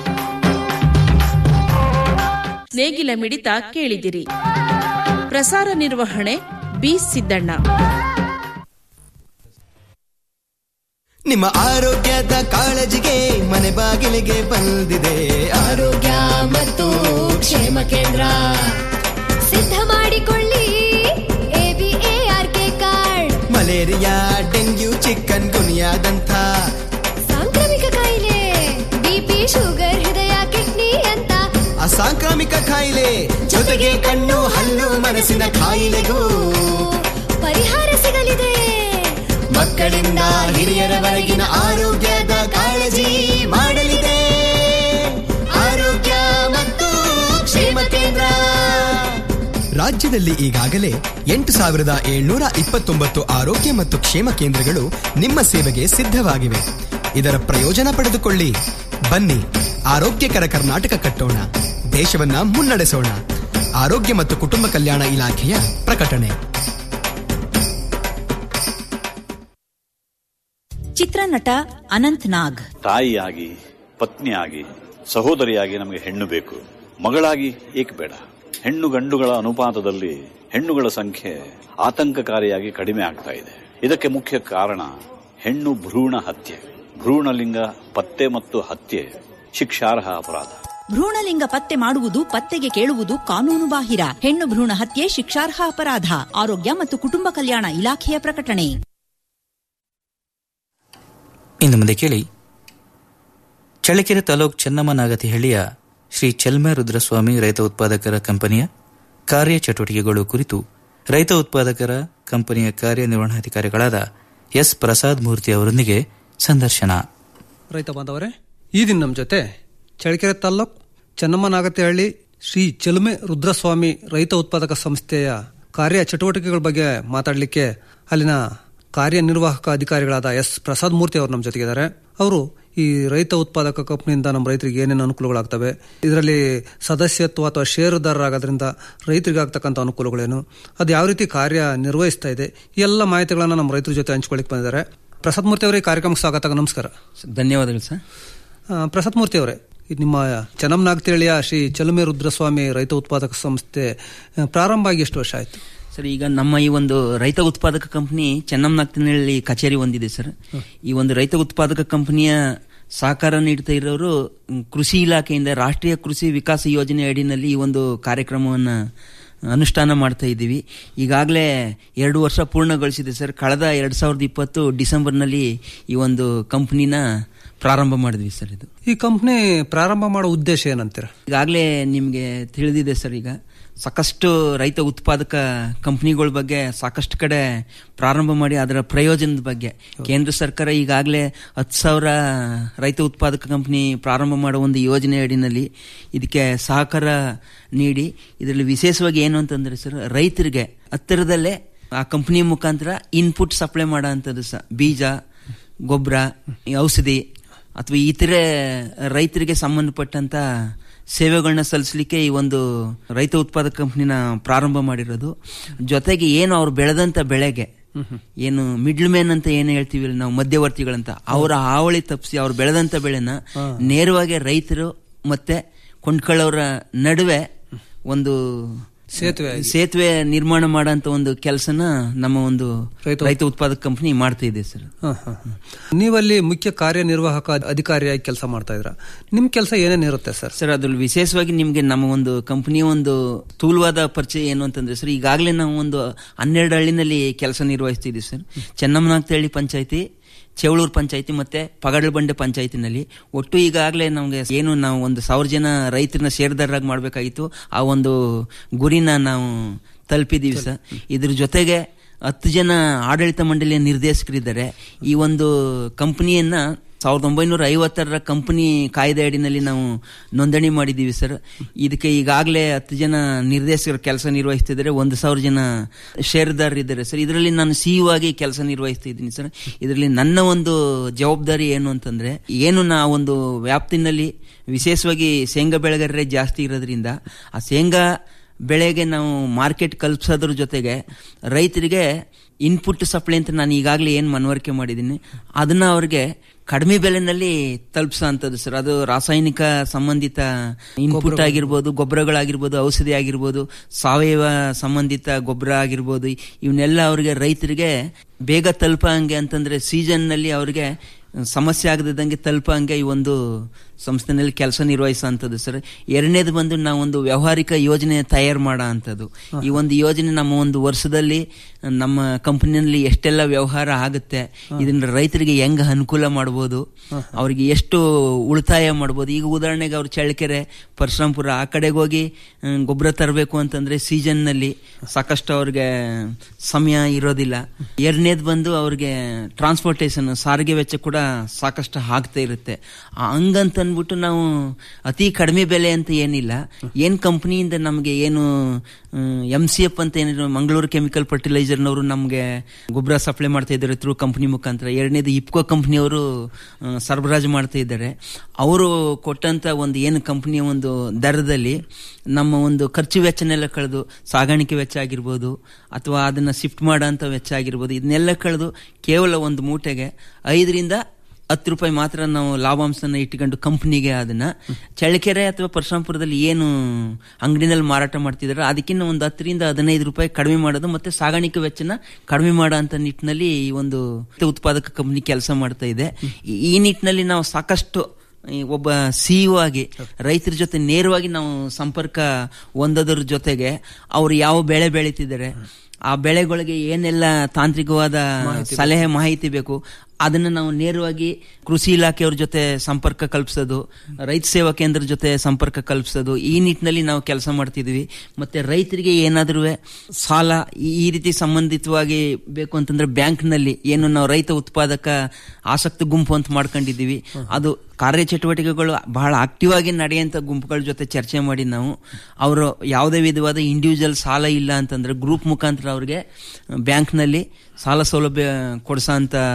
ನೇಗಿಲ ಮಿಡಿತ ಕೇಳಿದಿರಿ ಪ್ರಸಾರ ನಿರ್ವಹಣೆ ಬಿ ಸಿದ್ದಣ್ಣ ನಿಮ್ಮ ಆರೋಗ್ಯದ ಕಾಳಜಿಗೆ ಮನೆ ಬಾಗಿಲಿಗೆ ಬಂದಿದೆ ಆರೋಗ್ಯ ಮತ್ತು ಕ್ಷೇಮ ಕೇಂದ್ರ ಸಿದ್ಧ ಮಾಡಿಕೊಳ್ಳಿ ಎಬಿಎಆರ್ಕೆ ಕಾರ್ಡ್ ಮಲೇರಿಯಾ ಡೆಂಗ್ಯೂ ಚಿಕನ್ ಗುನಿಯಾದಂಥ ಸಾಂಕ್ರಾಮಿಕ ಕಾಯಿಲೆ ಬಿಪಿ ಶುಗರ್ ಹೃದಯ ಕಿಡ್ನಿ ಅಂತ ಅಸಾಂಕ್ರಾಮಿಕ ಕಾಯಿಲೆ ಜೊತೆಗೆ ಕಣ್ಣು ಹಲ್ಲು ಮನಸ್ಸಿನ ಕಾಯಿಲೆಗೂ ಪರಿಹಾರ ಸಿಗಲಿದೆ ಮಕ್ಕಳಿಂದ ಹಿರಿಯರವರೆಗಿನ ಆರೋಗ್ಯದ ಕಾಳಜಿ ಮಾಡಲಿದೆ ಆರೋಗ್ಯ ಮತ್ತು ಕ್ಷೇಮ ಕೇಂದ್ರ ರಾಜ್ಯದಲ್ಲಿ ಈಗಾಗಲೇ ಎಂಟು ಸಾವಿರದ ಏಳ್ನೂರ ಇಪ್ಪತ್ತೊಂಬತ್ತು ಆರೋಗ್ಯ ಮತ್ತು ಕ್ಷೇಮ ಕೇಂದ್ರಗಳು ನಿಮ್ಮ ಸೇವೆಗೆ ಸಿದ್ಧವಾಗಿವೆ ಇದರ ಪ್ರಯೋಜನ ಪಡೆದುಕೊಳ್ಳಿ ಬನ್ನಿ ಆರೋಗ್ಯಕರ ಕರ್ನಾಟಕ ಕಟ್ಟೋಣ ದೇಶವನ್ನ ಮುನ್ನಡೆಸೋಣ ಆರೋಗ್ಯ ಮತ್ತು ಕುಟುಂಬ ಕಲ್ಯಾಣ ಇಲಾಖೆಯ ಪ್ರಕಟಣೆ ಚಿತ್ರನಟ ಅನಂತ್ ನಾಗ್ ತಾಯಿಯಾಗಿ ಪತ್ನಿಯಾಗಿ ಸಹೋದರಿಯಾಗಿ ನಮಗೆ ಹೆಣ್ಣು ಬೇಕು ಮಗಳಾಗಿ ಏಕೆ ಬೇಡ ಹೆಣ್ಣು ಗಂಡುಗಳ ಅನುಪಾತದಲ್ಲಿ ಹೆಣ್ಣುಗಳ ಸಂಖ್ಯೆ ಆತಂಕಕಾರಿಯಾಗಿ ಕಡಿಮೆ ಆಗ್ತಾ ಇದೆ ಇದಕ್ಕೆ ಮುಖ್ಯ ಕಾರಣ ಹೆಣ್ಣು ಭ್ರೂಣ ಹತ್ಯೆ ಭ್ರೂಣಲಿಂಗ ಪತ್ತೆ ಮತ್ತು ಹತ್ಯೆ ಶಿಕ್ಷಾರ್ಹ ಅಪರಾಧ ಭ್ರೂಣಲಿಂಗ ಪತ್ತೆ ಮಾಡುವುದು ಪತ್ತೆಗೆ ಕೇಳುವುದು ಕಾನೂನು ಬಾಹಿರ ಹೆಣ್ಣು ಭ್ರೂಣ ಹತ್ಯೆ ಶಿಕ್ಷಾರ್ಹ ಅಪರಾಧ ಆರೋಗ್ಯ ಮತ್ತು ಕುಟುಂಬ ಕಲ್ಯಾಣ ಇಲಾಖೆಯ ಪ್ರಕಟಣೆ ಇನ್ನು ಮುಂದೆ ಕೇಳಿ ಚಳ್ಳಕೆರೆ ತಾಲೂಕ್ ಚೆನ್ನಮ್ಮನಾಗತಿಹಳ್ಳಿಯ ಶ್ರೀ ಚೆಲ್ಮ ರುದ್ರಸ್ವಾಮಿ ರೈತ ಉತ್ಪಾದಕರ ಕಂಪನಿಯ ಕಾರ್ಯಚಟುವಟಿಕೆಗಳು ಕುರಿತು ರೈತ ಉತ್ಪಾದಕರ ಕಂಪನಿಯ ಕಾರ್ಯನಿರ್ವಹಣಾಧಿಕಾರಿಗಳಾದ ಎಸ್ ಪ್ರಸಾದ್ ಮೂರ್ತಿ ಅವರೊಂದಿಗೆ ಸಂದರ್ಶನ ರೈತ ಬಾಂಧವರೇ ಈ ದಿನ ನಮ್ಮ ಜೊತೆ ಚಳ್ಳಕೆರೆ ತಾಲ್ಲೂಕ್ ಚೆನ್ನಮ್ಮನಾಗತಿಹಳ್ಳಿ ಶ್ರೀ ಚೆಲುಮೆ ರುದ್ರಸ್ವಾಮಿ ರೈತ ಉತ್ಪಾದಕ ಸಂಸ್ಥೆಯ ಕಾರ್ಯ ಚಟುವಟಿಕೆಗಳ ಬಗ್ಗೆ ಮಾತಾಡಲಿಕ್ಕೆ ಅಲ್ಲಿನ ಕಾರ್ಯನಿರ್ವಾಹಕ ಅಧಿಕಾರಿಗಳಾದ ಎಸ್ ಪ್ರಸಾದ್ ಮೂರ್ತಿ ಅವರು ನಮ್ಮ ಜೊತೆಗಿದ್ದಾರೆ ಅವರು ಈ ರೈತ ಉತ್ಪಾದಕ ಕಂಪನಿಯಿಂದ ನಮ್ಮ ರೈತರಿಗೆ ಏನೇನು ಅನುಕೂಲಗಳಾಗ್ತವೆ ಇದರಲ್ಲಿ ಸದಸ್ಯತ್ವ ಅಥವಾ ಷೇರುದಾರರಾಗೋದ್ರಿಂದ ರೈತರಿಗೆ ಆಗ್ತಕ್ಕಂಥ ಅನುಕೂಲಗಳೇನು ಅದು ಯಾವ ರೀತಿ ಕಾರ್ಯ ನಿರ್ವಹಿಸ್ತಾ ಇದೆ ಈ ಎಲ್ಲ ಮಾಹಿತಿಗಳನ್ನು ನಮ್ಮ ರೈತರ ಜೊತೆ ಹಂಚ್ಕೊಳ್ಳಿಕ್ ಬಂದಿದ್ದಾರೆ ಪ್ರಸಾದ್ ಮೂರ್ತಿ ಅವರೇ ಕಾರ್ಯಕ್ರಮಕ್ಕೆ ಸ್ವಾಗತ ನಮಸ್ಕಾರ ಧನ್ಯವಾದಗಳು ಸರ್ ಆ, ಪ್ರಸಾದ್ ಮೂರ್ತಿ ಅವರೇ ಇದು ನಿಮ್ಮ ಚನ್ನಂನಾಗ್ತಿಳಿಯ ಶ್ರೀ ಚಲುಮೆ ರುದ್ರಸ್ವಾಮಿ ರೈತ ಉತ್ಪಾದಕ ಸಂಸ್ಥೆ ಆ, ಪ್ರಾರಂಭ ಆಗಿ ಎಷ್ಟು ವರ್ಷ ಆಯ್ತು ಸರ್ ಈಗ ನಮ್ಮ ಈ ಒಂದು ರೈತ ಉತ್ಪಾದಕ ಕಂಪನಿ ಚೆನ್ನಂನಾಗ್ತಿನಲ್ಲಿ ಕಚೇರಿ ಹೊಂದಿದೆ ಸರ್ ಈ ಒಂದು ರೈತ ಉತ್ಪಾದಕ ಕಂಪನಿಯ ಸಹಕಾರ ನೀಡ್ತಾ ಇರೋರು ಮ್, ಕೃಷಿ ಇಲಾಖೆಯಿಂದ ರಾಷ್ಟ್ರೀಯ ಕೃಷಿ ವಿಕಾಸ ಯೋಜನೆ ಅಡಿನಲ್ಲಿ ಈ ಒಂದು ಕಾರ್ಯಕ್ರಮವನ್ನ ಅನುಷ್ಠಾನ ಮಾಡ್ತಾ ಇದ್ದೀವಿ ಈಗಾಗಲೇ ಎರಡು ವರ್ಷ ಪೂರ್ಣಗೊಳಿಸಿದೆ ಸರ್ ಕಳೆದ ಎರಡ್ ಸಾವಿರದ ಇಪ್ಪತ್ತು ಡಿಸೆಂಬರ್ನಲ್ಲಿ ಈ ಒಂದು ಕಂಪನಿನ ಪ್ರಾರಂಭ ಮಾಡಿದ್ವಿ ಸರ್ ಇದು ಈ ಕಂಪ್ನಿ ಪ್ರಾರಂಭ ಮಾಡೋ ಉದ್ದೇಶ ಏನಂತೀರ ಈಗಾಗಲೇ ನಿಮಗೆ ತಿಳಿದಿದೆ ಸರ್ ಈಗ ಸಾಕಷ್ಟು ರೈತ ಉತ್ಪಾದಕ ಕಂಪನಿಗಳ ಬಗ್ಗೆ ಸಾಕಷ್ಟು ಕಡೆ ಪ್ರಾರಂಭ ಮಾಡಿ ಅದರ ಪ್ರಯೋಜನದ ಬಗ್ಗೆ ಕೇಂದ್ರ ಸರ್ಕಾರ ಈಗಾಗಲೇ ಹತ್ತು ಸಾವಿರ ರೈತ ಉತ್ಪಾದಕ ಕಂಪನಿ ಪ್ರಾರಂಭ ಮಾಡೋ ಒಂದು ಯೋಜನೆ ಅಡಿನಲ್ಲಿ ಇದಕ್ಕೆ ಸಹಕಾರ ನೀಡಿ ಇದರಲ್ಲಿ ವಿಶೇಷವಾಗಿ ಏನು ಅಂತಂದ್ರೆ ಸರ್ ರೈತರಿಗೆ ಹತ್ತಿರದಲ್ಲೇ ಆ ಕಂಪನಿ ಮುಖಾಂತರ ಇನ್ಪುಟ್ ಸಪ್ಲೈ ಮಾಡೋ ಅಂಥದ್ದು ಸಹ ಬೀಜ ಗೊಬ್ಬರ ಔಷಧಿ ಅಥವಾ ಇತರೆ ರೈತರಿಗೆ ಸಂಬಂಧಪಟ್ಟಂತ ಸೇವೆಗಳನ್ನ ಸಲ್ಲಿಸಲಿಕ್ಕೆ ಈ ಒಂದು ರೈತ ಉತ್ಪಾದಕ ಕಂಪನಿನ ಪ್ರಾರಂಭ ಮಾಡಿರೋದು ಜೊತೆಗೆ ಏನು ಅವ್ರು ಬೆಳೆದಂತ ಬೆಳೆಗೆ ಏನು ಮಿಡ್ಲ್ ಮ್ಯಾನ್ ಅಂತ ಏನು ಹೇಳ್ತೀವಿ ನಾವು ಮಧ್ಯವರ್ತಿಗಳಂತ ಅವರ ಹಾವಳಿ ತಪ್ಪಿಸಿ ಅವ್ರು ಬೆಳೆದಂತ ಬೆಳೆನ ನೇರವಾಗಿ ರೈತರು ಮತ್ತೆ ಕೊಂಡ್ಕೊಳ್ಳೋರ ನಡುವೆ ಒಂದು ಸೇತುವೆ ಸೇತುವೆ ನಿರ್ಮಾಣ ಮಾಡೋಂತ ಒಂದು ಕೆಲಸನ ನಮ್ಮ ಒಂದು ರೈತ ಉತ್ಪಾದಕ ಕಂಪನಿ ಮಾಡ್ತಾ ಇದೆ ಸರ್ ಹ, ಹ, ಹ. ನೀವಲ್ಲಿ ಮುಖ್ಯ ಕಾರ್ಯನಿರ್ವಾಹಕ ಅಧಿಕಾರಿಯಾಗಿ ಕೆಲಸ ಮಾಡ್ತಾ ಇದ್ರ ನಿಮ್ ಕೆಲಸ ಏನೇನ್ ಇರುತ್ತೆ ಸರ್ ಸರ್ ಅದ್ರಲ್ಲಿ ವಿಶೇಷವಾಗಿ ನಿಮ್ಗೆ ನಮ್ಮ ಒಂದು ಕಂಪನಿಯ ಒಂದು ಸ್ಥೂಲವಾದ ಪರಿಚಯ ಏನು ಅಂತಂದ್ರೆ ಸರ್ ಈಗಾಗಲೇ ನಾವು ಒಂದು ಹನ್ನೆರಡು ಹಳ್ಳಿನಲ್ಲಿ ಕೆಲಸ ನಿರ್ವಹಿಸ್ತಿದ್ದೀವಿ ಸರ್ ಚೆನ್ನಮ್ಮನಾಗ್ತಹಳ್ಳಿ ಪಂಚಾಯತಿ ಚೇವಳೂರು ಪಂಚಾಯತಿ ಮತ್ತೆ ಪಗಡಲಬಂಡೆ ಪಂಚಾಯತಿನಲ್ಲಿ ಒಟ್ಟು ಈಗಾಗಲೇ ನಮಗೆ ಏನು ನಾವು ಒಂದು ಸಾವಿರ ಜನ ರೈತರನ್ನ ಷೇರ್ದಾರರಾಗಿ ಮಾಡಬೇಕಾಗಿತ್ತು ಆ ಒಂದು ಗುರಿನ ನಾವು ತಲುಪಿದೀವಿ ಸರ್ ಇದ್ರ ಜೊತೆಗೆ ಹತ್ತು ಜನ ಆಡಳಿತ ಮಂಡಳಿಯ ನಿರ್ದೇಶಕರಿದ್ದಾರೆ ಈ ಒಂದು ಕಂಪನಿಯನ್ನ ಸಾವಿರದ ಒಂಬೈನೂರ ಐವತ್ತರ ಕಂಪನಿ ಕಾಯ್ದೆ ಅಡಿನಲ್ಲಿ ನಾವು ನೋಂದಣಿ ಮಾಡಿದ್ದೀವಿ ಸರ್ ಇದಕ್ಕೆ ಈಗಾಗಲೇ ಹತ್ತು ಜನ ನಿರ್ದೇಶಕರು ಕೆಲಸ ನಿರ್ವಹಿಸ್ತಿದ್ದಾರೆ ಒಂದು ಸಾವಿರ ಜನ ಷೇರುದಾರರಿದ್ದಾರೆ ಸರ್ ಇದರಲ್ಲಿ ನಾನು ಸಿಇಒ ಆಗಿ ಕೆಲಸ ನಿರ್ವಹಿಸ್ತಾ ಇದ್ದೀನಿ ಸರ್ ಇದರಲ್ಲಿ ನನ್ನ ಒಂದು ಜವಾಬ್ದಾರಿ ಏನು ಅಂತಂದ್ರೆ ಏನು ನಾ ಒಂದು ವ್ಯಾಪ್ತಿನಲ್ಲಿ ವಿಶೇಷವಾಗಿ ಶೇಂಗಾ ಬೆಳೆಗಾರರೇ ಜಾಸ್ತಿ ಇರೋದ್ರಿಂದ ಆ ಶೇಂಗಾ ಬೆಳೆಗೆ ನಾವು ಮಾರ್ಕೆಟ್ ಕಲ್ಪಿಸೋದ್ರ ಜೊತೆಗೆ ರೈತರಿಗೆ ಇನ್ಪುಟ್ ಸಪ್ಲೈ ಅಂತ ನಾನು ಈಗಾಗಲೇ ಏನು ಮನವರಿಕೆ ಮಾಡಿದ್ದೀನಿ ಅದನ್ನ ಅವ್ರಿಗೆ ಕಡಿಮೆ ಬೆಲೆನಲ್ಲಿ ತಲುಪಿಸೋ ಅಂಥದ್ದು ಸರ್ ಅದು ರಾಸಾಯನಿಕ ಸಂಬಂಧಿತ ಇನ್ಪುಟ್ ಆಗಿರ್ಬೋದು ಗೊಬ್ಬರಗಳಾಗಿರ್ಬೋದು ಔಷಧಿ ಆಗಿರ್ಬೋದು ಸಾವಯವ ಸಂಬಂಧಿತ ಗೊಬ್ಬರ ಆಗಿರ್ಬೋದು ಇವನ್ನೆಲ್ಲ ಅವ್ರಿಗೆ ರೈತರಿಗೆ ಬೇಗ ತಲುಪಂಗೆ ಅಂತಂದ್ರೆ ಸೀಸನ್ನಲ್ಲಿ ಅವ್ರಿಗೆ ಸಮಸ್ಯೆ ಆಗದಂಗೆ ತಲುಪಂಗೆ ಈ ಒಂದು ಸಂಸ್ಥೆನಲ್ಲಿ ಕೆಲಸ ನಿರ್ವಹಿಸುವಂಥದ್ದು ಸರ್ ಎರಡನೇದು ಬಂದು ನಾವು ಒಂದು ವ್ಯಾವಹಾರಿಕ ಯೋಜನೆ ತಯಾರು ಮಾಡೋ ಅಂಥದ್ದು ಈ ಒಂದು ಯೋಜನೆ ನಮ್ಮ ಒಂದು ವರ್ಷದಲ್ಲಿ ನಮ್ಮ ಕಂಪನಿಯಲ್ಲಿ ಎಷ್ಟೆಲ್ಲ ವ್ಯವಹಾರ ಆಗುತ್ತೆ ಇದನ್ನ ರೈತರಿಗೆ ಹೆಂಗ್ ಅನುಕೂಲ ಮಾಡ್ಬೋದು ಅವ್ರಿಗೆ ಎಷ್ಟು ಉಳಿತಾಯ ಮಾಡ್ಬೋದು ಈಗ ಉದಾಹರಣೆಗೆ ಅವ್ರು ಚಳ್ಳಕೆರೆ ಪರಶುರಾಂಪುರ ಆ ಕಡೆಗೆ ಹೋಗಿ ಹ್ಮ್, ಗೊಬ್ಬರ ತರಬೇಕು ಅಂತಂದ್ರೆ ಸೀಸನ್ ನಲ್ಲಿ ಸಾಕಷ್ಟು ಅವ್ರಿಗೆ ಸಮಯ ಇರೋದಿಲ್ಲ ಎರಡನೇದು ಬಂದು ಅವ್ರಿಗೆ ಟ್ರಾನ್ಸ್ಪೋರ್ಟೇಷನ್ ಸಾರಿಗೆ ವೆಚ್ಚ ಕೂಡ ಸಾಕಷ್ಟು ಆಗ್ತಾ ಇರುತ್ತೆ ಆ ಹಂಗಂತ ಅಂದ್ಬಿಟ್ಟು ನಾವು ಅತಿ ಕಡಿಮೆ ಬೆಲೆ ಅಂತ ಏನಿಲ್ಲ ಏನ್ ಕಂಪನಿಯಿಂದ ನಮಗೆ ಏನು ಎಂ ಸಿ ಎಫ್ ಅಂತ ಏನಿದ್ರು ಮಂಗಳೂರು ಕೆಮಿಕಲ್ ಫರ್ಟಿಲೈಸರ್ನವರು ನಮಗೆ ಗೊಬ್ಬರ ಸಪ್ಲೈ ಮಾಡ್ತಾ ಇದ್ದಾರೆ ಥ್ರೂ ಕಂಪನಿ ಮುಖಾಂತರ ಎರಡನೇದು ಇಪ್ಕೋ ಕಂಪನಿಯವರು ಸರಬರಾಜು ಮಾಡ್ತಾ ಇದ್ದಾರೆ ಅವರು ಕೊಟ್ಟಂತ ಒಂದು ಏನು ಕಂಪನಿಯ ಒಂದು ದರದಲ್ಲಿ ನಮ್ಮ ಒಂದು ಖರ್ಚು ವೆಚ್ಚನೆಲ್ಲ ಕಳೆದು ಸಾಗಾಣಿಕೆ ವೆಚ್ಚ ಆಗಿರ್ಬೋದು ಅಥವಾ ಅದನ್ನ ಶಿಫ್ಟ್ ಮಾಡೋಂಥ ವೆಚ್ಚ ಆಗಿರ್ಬೋದು ಇದನ್ನೆಲ್ಲ ಕಳೆದು ಕೇವಲ ಒಂದು ಮೂಟೆಗೆ ಐದರಿಂದ ಹತ್ತು ರೂಪಾಯಿ ಮಾತ್ರ ನಾವು ಲಾಭಾಂಶನ ಇಟ್ಕೊಂಡು ಕಂಪ್ನಿಗೆ ಅದನ್ನ ಚಳ್ಳಕೆರೆ ಅಥವಾ ಪರಶುರಾಂಪುರದಲ್ಲಿ ಏನು ಅಂಗಡಿನಲ್ಲಿ ಮಾರಾಟ ಮಾಡ್ತಿದಾರೆ ಅದಕ್ಕಿಂತ ಒಂದು ಹತ್ತರಿಂದ ಹದಿನೈದು ರೂಪಾಯಿ ಕಡಿಮೆ ಮಾಡೋದು ಮತ್ತೆ ಸಾಗಾಣಿಕೆ ವೆಚ್ಚನ ಕಡಿಮೆ ಮಾಡೋ ಅಂತ ನಿಟ್ಟಿನಲ್ಲಿ ಈ ಒಂದು ಉತ್ಪಾದಕ ಕಂಪನಿ ಕೆಲಸ ಮಾಡ್ತಾ ಇದೆ ಈ- ಈ ನಿಟ್ಟಿನಲ್ಲಿ ನಾವು ಸಾಕಷ್ಟು ಈ ಒಬ್ಬ ಸಿಇಒ ಆಗಿ ರೈತರ ಜೊತೆ ನೇರವಾಗಿ ನಾವು ಸಂಪರ್ಕ ಹೊಂದೋದ್ರ ಜೊತೆಗೆ ಅವ್ರು ಯಾವ ಬೆಳೆ ಬೆಳೀತಿದ್ದಾರೆ ಆ ಬೆಳೆಗಳಿಗೆ ಏನೆಲ್ಲ ತಾಂತ್ರಿಕವಾದ ಸಲಹೆ ಮಾಹಿತಿ ಬೇಕು ಅದನ್ನ ನಾವು ನೇರವಾಗಿ ಕೃಷಿ ಇಲಾಖೆಯವ್ರ ಜೊತೆ ಸಂಪರ್ಕ ಕಲ್ಪಿಸೋದು ರೈತ ಸೇವಾ ಕೇಂದ್ರ ಜೊತೆ ಸಂಪರ್ಕ ಕಲ್ಪಿಸೋದು ಈ ನಿಟ್ಟಿನಲ್ಲಿ ನಾವು ಕೆಲಸ ಮಾಡ್ತಿದ್ವಿ ಮತ್ತೆ ರೈತರಿಗೆ ಏನಾದ್ರೂ ಸಾಲ ಈ- ಈ ರೀತಿ ಸಂಬಂಧಿತವಾಗಿ ಬೇಕು ಅಂತಂದ್ರೆ ಬ್ಯಾಂಕ್ನಲ್ಲಿ ಏನು ನಾವು ರೈತ ಉತ್ಪಾದಕ ಆಸಕ್ತ ಗುಂಪು ಅಂತ ಮಾಡ್ಕೊಂಡಿದ್ದೀವಿ ಅದು ಕಾರ್ಯಚಟುವಟಿಕೆಗಳು ಬಹಳ ಆಕ್ಟಿವ್ ಆಗಿ ನಡೆಯುವಂತ ಗುಂಪುಗಳ ಜೊತೆ ಚರ್ಚೆ ಮಾಡಿ ನಾವು ಅವರು ಯಾವುದೇ ವಿಧವಾದ ಇಂಡಿವಿಜುವಲ್ ಸಾಲ ಇಲ್ಲ ಅಂತಂದ್ರೆ ಗ್ರೂಪ್ ಮುಖಾಂತರ ಅವ್ರಿಗೆ ಬ್ಯಾಂಕ್ನಲ್ಲಿ ಸಾಲ ಸೌಲಭ್ಯ ಕೊಡ್ಸೋ ಅಂತ ಇರುವ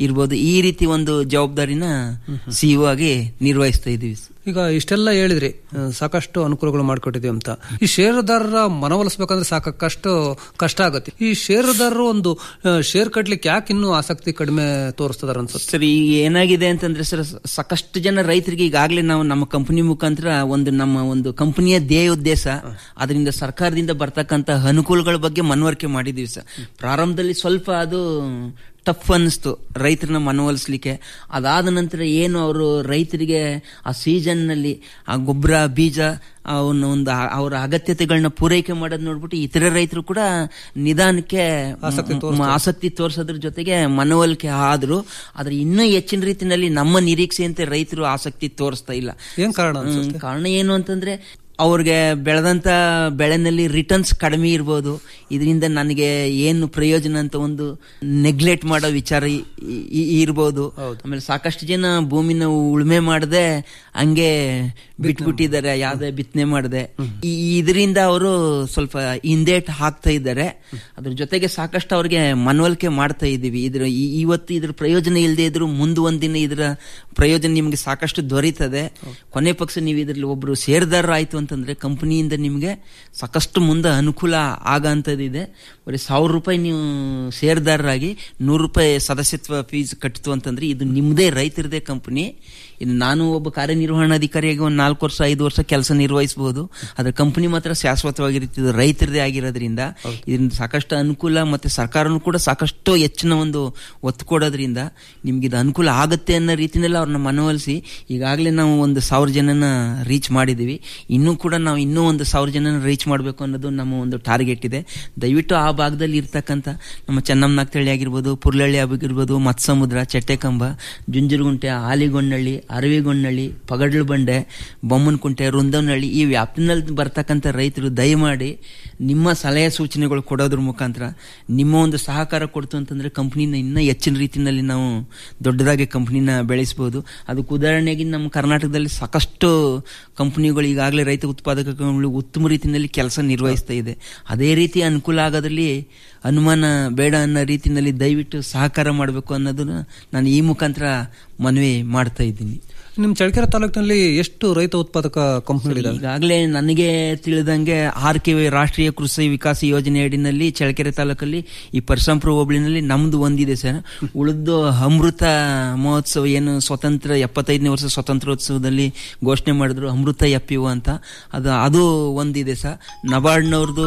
ಇರ್ಬೋದು ಈ ರೀತಿ ಒಂದು ಜವಾಬ್ದಾರಿನ ಸಿಇಒ ಆಗಿ ನಿರ್ವಹಿಸ್ತಾ ಇದೀವಿ ಈಗ ಇಷ್ಟೆಲ್ಲ ಹೇಳಿದ್ರಿ ಆ, ಸಾಕಷ್ಟು ಅನುಕೂಲಗಳು ಮಾಡಿಕೊಟ್ಟಿದ್ದೀವಿ ಅಂತ ಈ ಷೇರುದಾರರ ಮನವೊಲಿಸ್ಬೇಕಂದ್ರೆ ಸಾಕಷ್ಟು ಕಷ್ಟ ಆಗುತ್ತೆ ಈ ಷೇರುದಾರರು ಒಂದು ಆ, ಶೇರ್ ಕಟ್ಲಿಕ್ಕೆ ಯಾಕೆ ಇನ್ನೂ ಆಸಕ್ತಿ ಕಡಿಮೆ ತೋರಿಸ್ತದಾರ ಅನ್ಸುತ್ತೆ ಸರ್ ಈಗ ಏನಾಗಿದೆ ಅಂತಂದ್ರೆ ಸರ್ ಸಾಕಷ್ಟು ಜನ ರೈತರಿಗೆ ಈಗಾಗಲೇ ನಾವು ನಮ್ಮ ಕಂಪನಿ ಮುಖಾಂತರ ಒಂದು ನಮ್ಮ ಒಂದು ಕಂಪನಿಯ ಧ್ಯೇಯ ಉದ್ದೇಶ ಅದರಿಂದ ಸರ್ಕಾರದಿಂದ ಬರ್ತಕ್ಕಂಥ ಅನುಕೂಲಗಳ ಬಗ್ಗೆ ಮನವರಿಕೆ ಮಾಡಿದೀವಿ ಸರ್ ಪ್ರಾರಂಭದಲ್ಲಿ ಸ್ವಲ್ಪ ಅದು ಟಫ್ ಅನ್ನಿಸ್ತು ರೈತರನ್ನ ಮನವೊಲಿಸ್ಲಿಕ್ಕೆ ಅದಾದ ನಂತರ ಏನು ಅವರು ರೈತರಿಗೆ ಆ ಸೀಸನ್ನಲ್ಲಿ ಆ ಗೊಬ್ಬರ ಬೀಜ ಅವನ್ನ ಒಂದು ಆ- ಅವರ ಅಗತ್ಯತೆಗಳನ್ನ ಪೂರೈಕೆ ಮಾಡೋದು ನೋಡ್ಬಿಟ್ಟು ಇತರ ರೈತರು ಕೂಡ ನಿಧಾನಕ್ಕೆ ಮ್- ಆಸಕ್ತಿ ತೋರಿಸೋದ್ರ ಜೊತೆಗೆ ಮನವೊಲಿಕೆ ಆದ್ರು ಆದ್ರೆ ಇನ್ನೂ ಹೆಚ್ಚಿನ ರೀತಿಯಲ್ಲಿ ನಮ್ಮ ನಿರೀಕ್ಷೆಯಂತೆ ರೈತರು ಆಸಕ್ತಿ ತೋರಿಸ್ತಾ ಇಲ್ಲ ಏನ್ ಕಾರಣ ಹ್ಮ್, ಕಾರಣ ಏನು ಅಂತಂದ್ರೆ ಅವ್ರಿಗೆ ಬೆಳೆದಂತ ಬೆಳೆನಲ್ಲಿ ರಿಟರ್ನ್ಸ್ ಕಡಿಮೆ ಇರ್ಬೋದು ಇದರಿಂದ ನನಗೆ ಏನು ಪ್ರಯೋಜನ ಅಂತ ಒಂದು ನೆಗ್ಲೆಕ್ಟ್ ಮಾಡೋ ವಿಚಾರ ಇ- ಇ- ಇರ್ಬೋದು ಆಮೇಲೆ ಸಾಕಷ್ಟು ಜನ ಭೂಮಿನ ಉಳುಮೆ ಮಾಡದೆ ಹಂಗೆ ಬಿಟ್ಬಿಟ್ಟಿದ್ದಾರೆ ಯಾವ್ದೇ ಬಿತ್ತನೆ ಮಾಡದೆ ಇದರಿಂದ ಅವರು ಸ್ವಲ್ಪ ಹಿಂದೇಟ್ ಹಾಕ್ತಾ ಇದ್ದಾರೆ ಅದ್ರ ಜೊತೆಗೆ ಸಾಕಷ್ಟು ಅವ್ರಿಗೆ ಮನವೊಲಿಕೆ ಮಾಡ್ತಾ ಇದ್ದೀವಿ ಇದ್ರ ಈ- ಇವತ್ತು ಇದ್ರ ಪ್ರಯೋಜನ ಇಲ್ಲದೆ ಇದ್ರು ಮುಂದೆ ಒಂದಿನ ಇದರ ಪ್ರಯೋಜನ ನಿಮ್ಗೆ ಸಾಕಷ್ಟು ದೊರೀತದೆ ಕೊನೆ ಪಕ್ಷ ನೀವು ಇದ್ರಲ್ಲಿ ಒಬ್ರು ಸೇರ್ದಾರ ಆಯ್ತು ಅಂತಂದ್ರೆ ಕಂಪನಿಯಿಂದ ನಿಮ್ಗೆ ಸಾಕಷ್ಟು ಮುಂದೆ ಅನುಕೂಲ ಆಗಂತದಿದೆ ಬರೀ ಸಾವಿರ ರೂಪಾಯಿ ನೀವು ಸೇರ್ದಾರರಾಗಿ ನೂರು ರೂಪಾಯಿ ಸದಸ್ಯತ್ವ ಫೀಸ್ ಕಟ್ಟಿತು ಅಂತಂದ್ರೆ ಇದು ನಿಮ್ಮದೇ ರೈತರದೇ ಕಂಪನಿ ಇದು ನಾನು ಒಬ್ಬ ಕಾರ್ಯನಿರ್ವಹಣಾಧಿಕಾರಿಯಾಗಿ ಒಂದು ನಾಲ್ಕು ವರ್ಷ ಐದು ವರ್ಷ ಕೆಲಸ ನಿರ್ವಹಿಸಬಹುದು ಆದ್ರೆ ಕಂಪನಿ ಮಾತ್ರ ಶಾಶ್ವತವಾಗಿರುತ್ತೆ ರೈತರದೇ ಆಗಿರೋದ್ರಿಂದ ಇದರಿಂದ ಸಾಕಷ್ಟು ಅನುಕೂಲ ಮತ್ತೆ ಸರ್ಕಾರನೂ ಕೂಡ ಸಾಕಷ್ಟು ಹೆಚ್ಚಿನ ಒಂದು ಒತ್ತು ಕೊಡೋದ್ರಿಂದ ನಿಮ್ಗೆ ಇದು ಅನುಕೂಲ ಆಗುತ್ತೆ ಅನ್ನೋ ರೀತಿನಲ್ಲಿ ಅವ್ರನ್ನ ಮನವೊಲಿಸಿ ಈಗಾಗಲೇ ನಾವು ಒಂದು ಸಾವಿರ ಜನನ ರೀಚ್ ಮಾಡಿದ್ದೀವಿ ಇನ್ನೂ ಕೂಡ ನಾವು ಇನ್ನೂ ಒಂದು ಸಾವಿರ ಜನನ ರೀಚ್ ಮಾಡಬೇಕು ಅನ್ನೋದು ನಮ್ಮ ಒಂದು ಟಾರ್ಗೆಟ್ ಇದೆ ದಯವಿಟ್ಟು ಆ ಭಾಗದಲ್ಲಿ ಇರ್ತಕ್ಕಂಥ ನಮ್ಮ ಚೆನ್ನಮ್ಮನಾಗ್ತಳ್ಳಿ ಆಗಿರ್ಬೋದು ಪುರ್ಲಳ್ಳಿ ಆಗಿರ್ಬೋದು ಮತ್ಸಮುದ್ರ ಚಟ್ಟೆಕಂಬ ಜುಂಜುರುಗುಂಟೆ ಆಲಿಗೊಂಡಳ್ಳಿ ಅರವಿಗೊಂಡಳ್ಳಿ ಪಗಡ್ಲು ಬಂಡೆ ಬೊಮ್ಮನಕುಂಟೆ ವೃಂದವನಹಳ್ಳಿ ಈ ವ್ಯಾಪ್ತಿನಲ್ಲಿ ಬರ್ತಕ್ಕಂಥ ರೈತರು ದಯಮಾಡಿ ನಿಮ್ಮ ಸಲಹೆ ಸೂಚನೆಗಳು ಕೊಡೋದ್ರ ಮುಖಾಂತರ ನಿಮ್ಮ ಒಂದು ಸಹಕಾರ ಕೊಡ್ತು ಅಂತಂದ್ರೆ ಕಂಪ್ನಿನ ಇನ್ನೂ ಹೆಚ್ಚಿನ ರೀತಿಯಲ್ಲಿ ನಾವು ದೊಡ್ಡದಾಗಿ ಕಂಪ್ನಿನ ಬೆಳೆಸ್ಬೋದು ಅದಕ್ಕೆ ಉದಾಹರಣೆಗೆ ನಮ್ಮ ಕರ್ನಾಟಕದಲ್ಲಿ ಸಾಕಷ್ಟು ಕಂಪನಿಗಳು ಈಗಾಗಲೇ ರೈತ ಉತ್ಪಾದಕಗಳು ಉತ್ತಮ ರೀತಿಯಲ್ಲಿ ಕೆಲಸ ನಿರ್ವಹಿಸ್ತಾ ಇದೆ ಅದೇ ರೀತಿ ಅನುಕೂಲ ಆಗೋದ್ರಲ್ಲಿ ಅನುಮಾನ ಬೇಡ ಅನ್ನೋ ರೀತಿಯಲ್ಲಿ ದಯವಿಟ್ಟು ಸಹಕಾರ ಮಾಡಬೇಕು ಅನ್ನೋದನ್ನ ನಾನು ಈ ಮುಖಾಂತರ ಮನವಿ ಮಾಡ್ತಾ ಇದ್ದೀನಿ ನಿಮ್ ಚಳ್ಳಕೆರೆ ತಾಲೂಕಿನಲ್ಲಿ ಎಷ್ಟು ರೈತ ಉತ್ಪಾದಕ ಕಂಪನಿಗಳಿದಾವೆ ಈಗಾಗಲೇ ನನಗೆ ತಿಳಿದಂಗೆ ಆರ್ ಕೆ ರಾಷ್ಟ್ರೀಯ ಕೃಷಿ ವಿಕಾಸ ಯೋಜನೆ ಅಡಿನಲ್ಲಿ ಚಳ್ಳಕೆರೆ ತಾಲೂಕಲ್ಲಿ ಈ ಪರಸಂಪುರ ಹೋಬಳಿನಲ್ಲಿ ನಮ್ದು ಒಂದಿದೆ ಸರ್ ಉಳಿದು ಅಮೃತ ಮಹೋತ್ಸವ ಏನು ಸ್ವತಂತ್ರ ಎಪ್ಪತ್ತೈದನೇ ವರ್ಷ ಸ್ವಾತಂತ್ರ್ಯೋತ್ಸವದಲ್ಲಿ ಘೋಷಣೆ ಮಾಡಿದ್ರು ಅಮೃತ ಎಫ್ ಅಂತ ಅದು ಅದು ಒಂದಿದೆ ಸರ್ ನಬಾರ್ಡ್ನವ್ರದ್ದು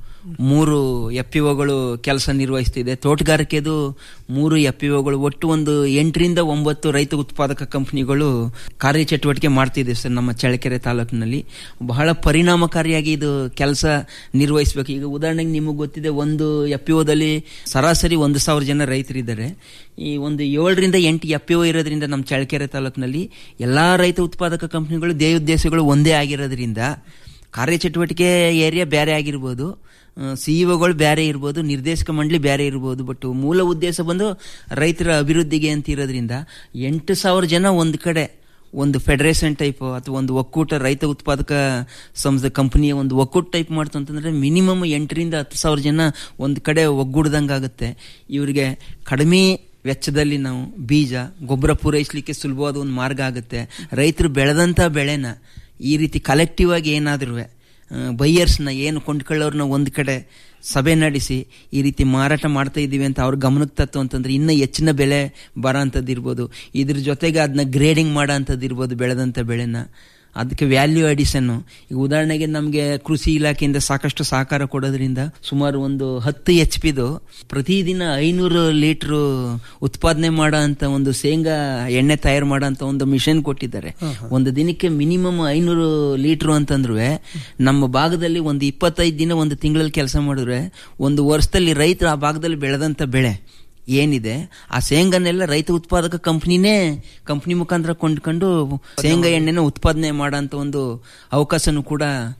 ಮೂರು ಎಫ್ ಪಿ ಒಗಳು ಕೆಲಸ ನಿರ್ವಹಿಸ್ತಿದೆ ತೋಟಗಾರಿಕೆದು ಮೂರು ಎಫ್ ಪಿ ಒಗಳು ಒಟ್ಟು ಒಂದು ಎಂಟರಿಂದ ಒಂಬತ್ತು ರೈತ ಉತ್ಪಾದಕ ಕಂಪನಿಗಳು ಕಾರ್ಯಚಟುವಟಿಕೆ ಮಾಡ್ತಿದೆ ಸರ್ ನಮ್ಮ ಚಳ್ಳಕೆರೆ ತಾಲೂಕಿನಲ್ಲಿ ಬಹಳ ಪರಿಣಾಮಕಾರಿಯಾಗಿ ಇದು ಕೆಲಸ ನಿರ್ವಹಿಸಬೇಕು ಈಗ ಉದಾಹರಣೆಗೆ ನಿಮಗೆ ಗೊತ್ತಿದೆ ಒಂದು ಎಫ್ ಪಿ ಒದಲ್ಲಿ ಸರಾಸರಿ ಒಂದು ಸಾವಿರ ಜನ ರೈತರಿದ್ದಾರೆ ಈ ಒಂದು ಏಳರಿಂದ ಎಂಟು ಎಫ್ ಪಿ ಒ ಇರೋದ್ರಿಂದ ನಮ್ಮ ಚಳ್ಳಕೆರೆ ತಾಲೂಕಿನಲ್ಲಿ ಎಲ್ಲಾ ರೈತ ಉತ್ಪಾದಕ ಕಂಪನಿಗಳು ಧ್ಯೇಯೋದ್ದೇಶಗಳು ಒಂದೇ ಆಗಿರೋದ್ರಿಂದ ಕಾರ್ಯಚಟುವಟಿಕೆ ಏರಿಯಾ ಬೇರೆ ಆಗಿರ್ಬೋದು ಸಿಇಒಗಳು ಬೇರೆ ಇರ್ಬೋದು ನಿರ್ದೇಶಕ ಮಂಡಳಿ ಬೇರೆ ಇರ್ಬೋದು ಬಟ್ ಮೂಲ ಉದ್ದೇಶ ಬಂದು ರೈತರ ಅಭಿವೃದ್ಧಿಗೆ ಅಂತ ಇರೋದ್ರಿಂದ ಎಂಟು ಸಾವಿರ ಜನ ಒಂದು ಕಡೆ ಒಂದು ಫೆಡರೇಷನ್ ಟೈಪ್ ಅಥವಾ ಒಂದು ಒಕ್ಕೂಟ ರೈತ ಉತ್ಪಾದಕ ಸಂಸ್ಥೆ ಕಂಪನಿಯ ಒಂದು ಒಕ್ಕೂಟ ಟೈಪ್ ಮಾಡ್ತು ಅಂತಂದ್ರೆ ಮಿನಿಮಮ್ ಎಂಟರಿಂದ ಹತ್ತು ಸಾವಿರ ಜನ ಒಂದು ಕಡೆ ಒಗ್ಗೂಡ್ದಂಗೆ ಆಗುತ್ತೆ ಇವರಿಗೆ ಕಡಿಮೆ ವೆಚ್ಚದಲ್ಲಿ ನಾವು ಬೀಜ ಗೊಬ್ಬರ ಪೂರೈಸಲಿಕ್ಕೆ ಸುಲಭವಾದ ಒಂದು ಮಾರ್ಗ ಆಗುತ್ತೆ ರೈತರು ಬೆಳೆದಂಥ ಬೆಳೆನ ಈ ರೀತಿ ಕಲೆಕ್ಟಿವ್ ಆಗಿ ಏನಾದ್ರೂ ಬೈಯರ್ಸ್ನ ಏನು ಕೊಂಡ್ಕೊಳ್ಳೋರ್ನ ಒಂದು ಕಡೆ ಸಭೆ ನಡೆಸಿ ಈ ರೀತಿ ಮಾರಾಟ ಮಾಡ್ತಾ ಇದ್ದೀವಿ ಅಂತ ಅವ್ರ ಗಮನಕ್ಕೆ ತತ್ತು ಅಂತಂದ್ರೆ ಇನ್ನೂ ಹೆಚ್ಚಿನ ಬೆಲೆ ಬರೋ ಅಂಥದ್ದು ಇರ್ಬೋದು ಇದ್ರ ಜೊತೆಗೆ ಅದನ್ನ ಗ್ರೇಡಿಂಗ್ ಮಾಡೋ ಅಂಥದ್ದು ಇರ್ಬೋದು ಬೆಳೆದಂಥ ಬೆಳೆನ ಅದಕ್ಕೆ ವ್ಯಾಲ್ಯೂ ಅಡಿಷನ್ ಈಗ ಉದಾಹರಣೆಗೆ ನಮಗೆ ಕೃಷಿ ಇಲಾಖೆಯಿಂದ ಸಾಕಷ್ಟು ಸಹಕಾರ ಕೊಡೋದ್ರಿಂದ ಸುಮಾರು ಒಂದು ಹತ್ತು ಎಚ್ ಪಿದು ಪ್ರತಿದಿನ ಐನೂರು ಲೀಟ್ರು ಉತ್ಪಾದನೆ ಮಾಡೋ ಅಂತ ಒಂದು ಶೇಂಗಾ ಎಣ್ಣೆ ತಯಾರು ಮಾಡೋ ಅಂತ ಒಂದು ಮಿಷನ್ ಕೊಟ್ಟಿದ್ದಾರೆ ಒಂದು ದಿನಕ್ಕೆ ಮಿನಿಮಮ್ ಐನೂರು ಲೀಟ್ರು ಅಂತಂದ್ರು ನಮ್ಮ ಭಾಗದಲ್ಲಿ ಒಂದು ಇಪ್ಪತ್ತೈದು ದಿನ ಒಂದು ತಿಂಗಳಲ್ಲಿ ಕೆಲಸ ಮಾಡಿದ್ರೆ ಒಂದು ವರ್ಷದಲ್ಲಿ ರೈತರು ಆ ಭಾಗದಲ್ಲಿ ಬೆಳೆದಂತ ಬೆಳೆ ಏನಿದೆ ಆ ಶೇಂಗಾನೆಲ್ಲ ರೈತ ಉತ್ಪಾದಕ ಕಂಪ್ನಿನೇ ಕಂಪ್ನಿ ಮುಖಾಂತರ ಕೊಂಡ್ಕೊಂಡು ಶೇಂಗಾ ಎಣ್ಣೆನ ಉತ್ಪಾದನೆ ಮಾಡೋಂಥ ಒಂದು ಅವಕಾಶನೂ ಕೂಡ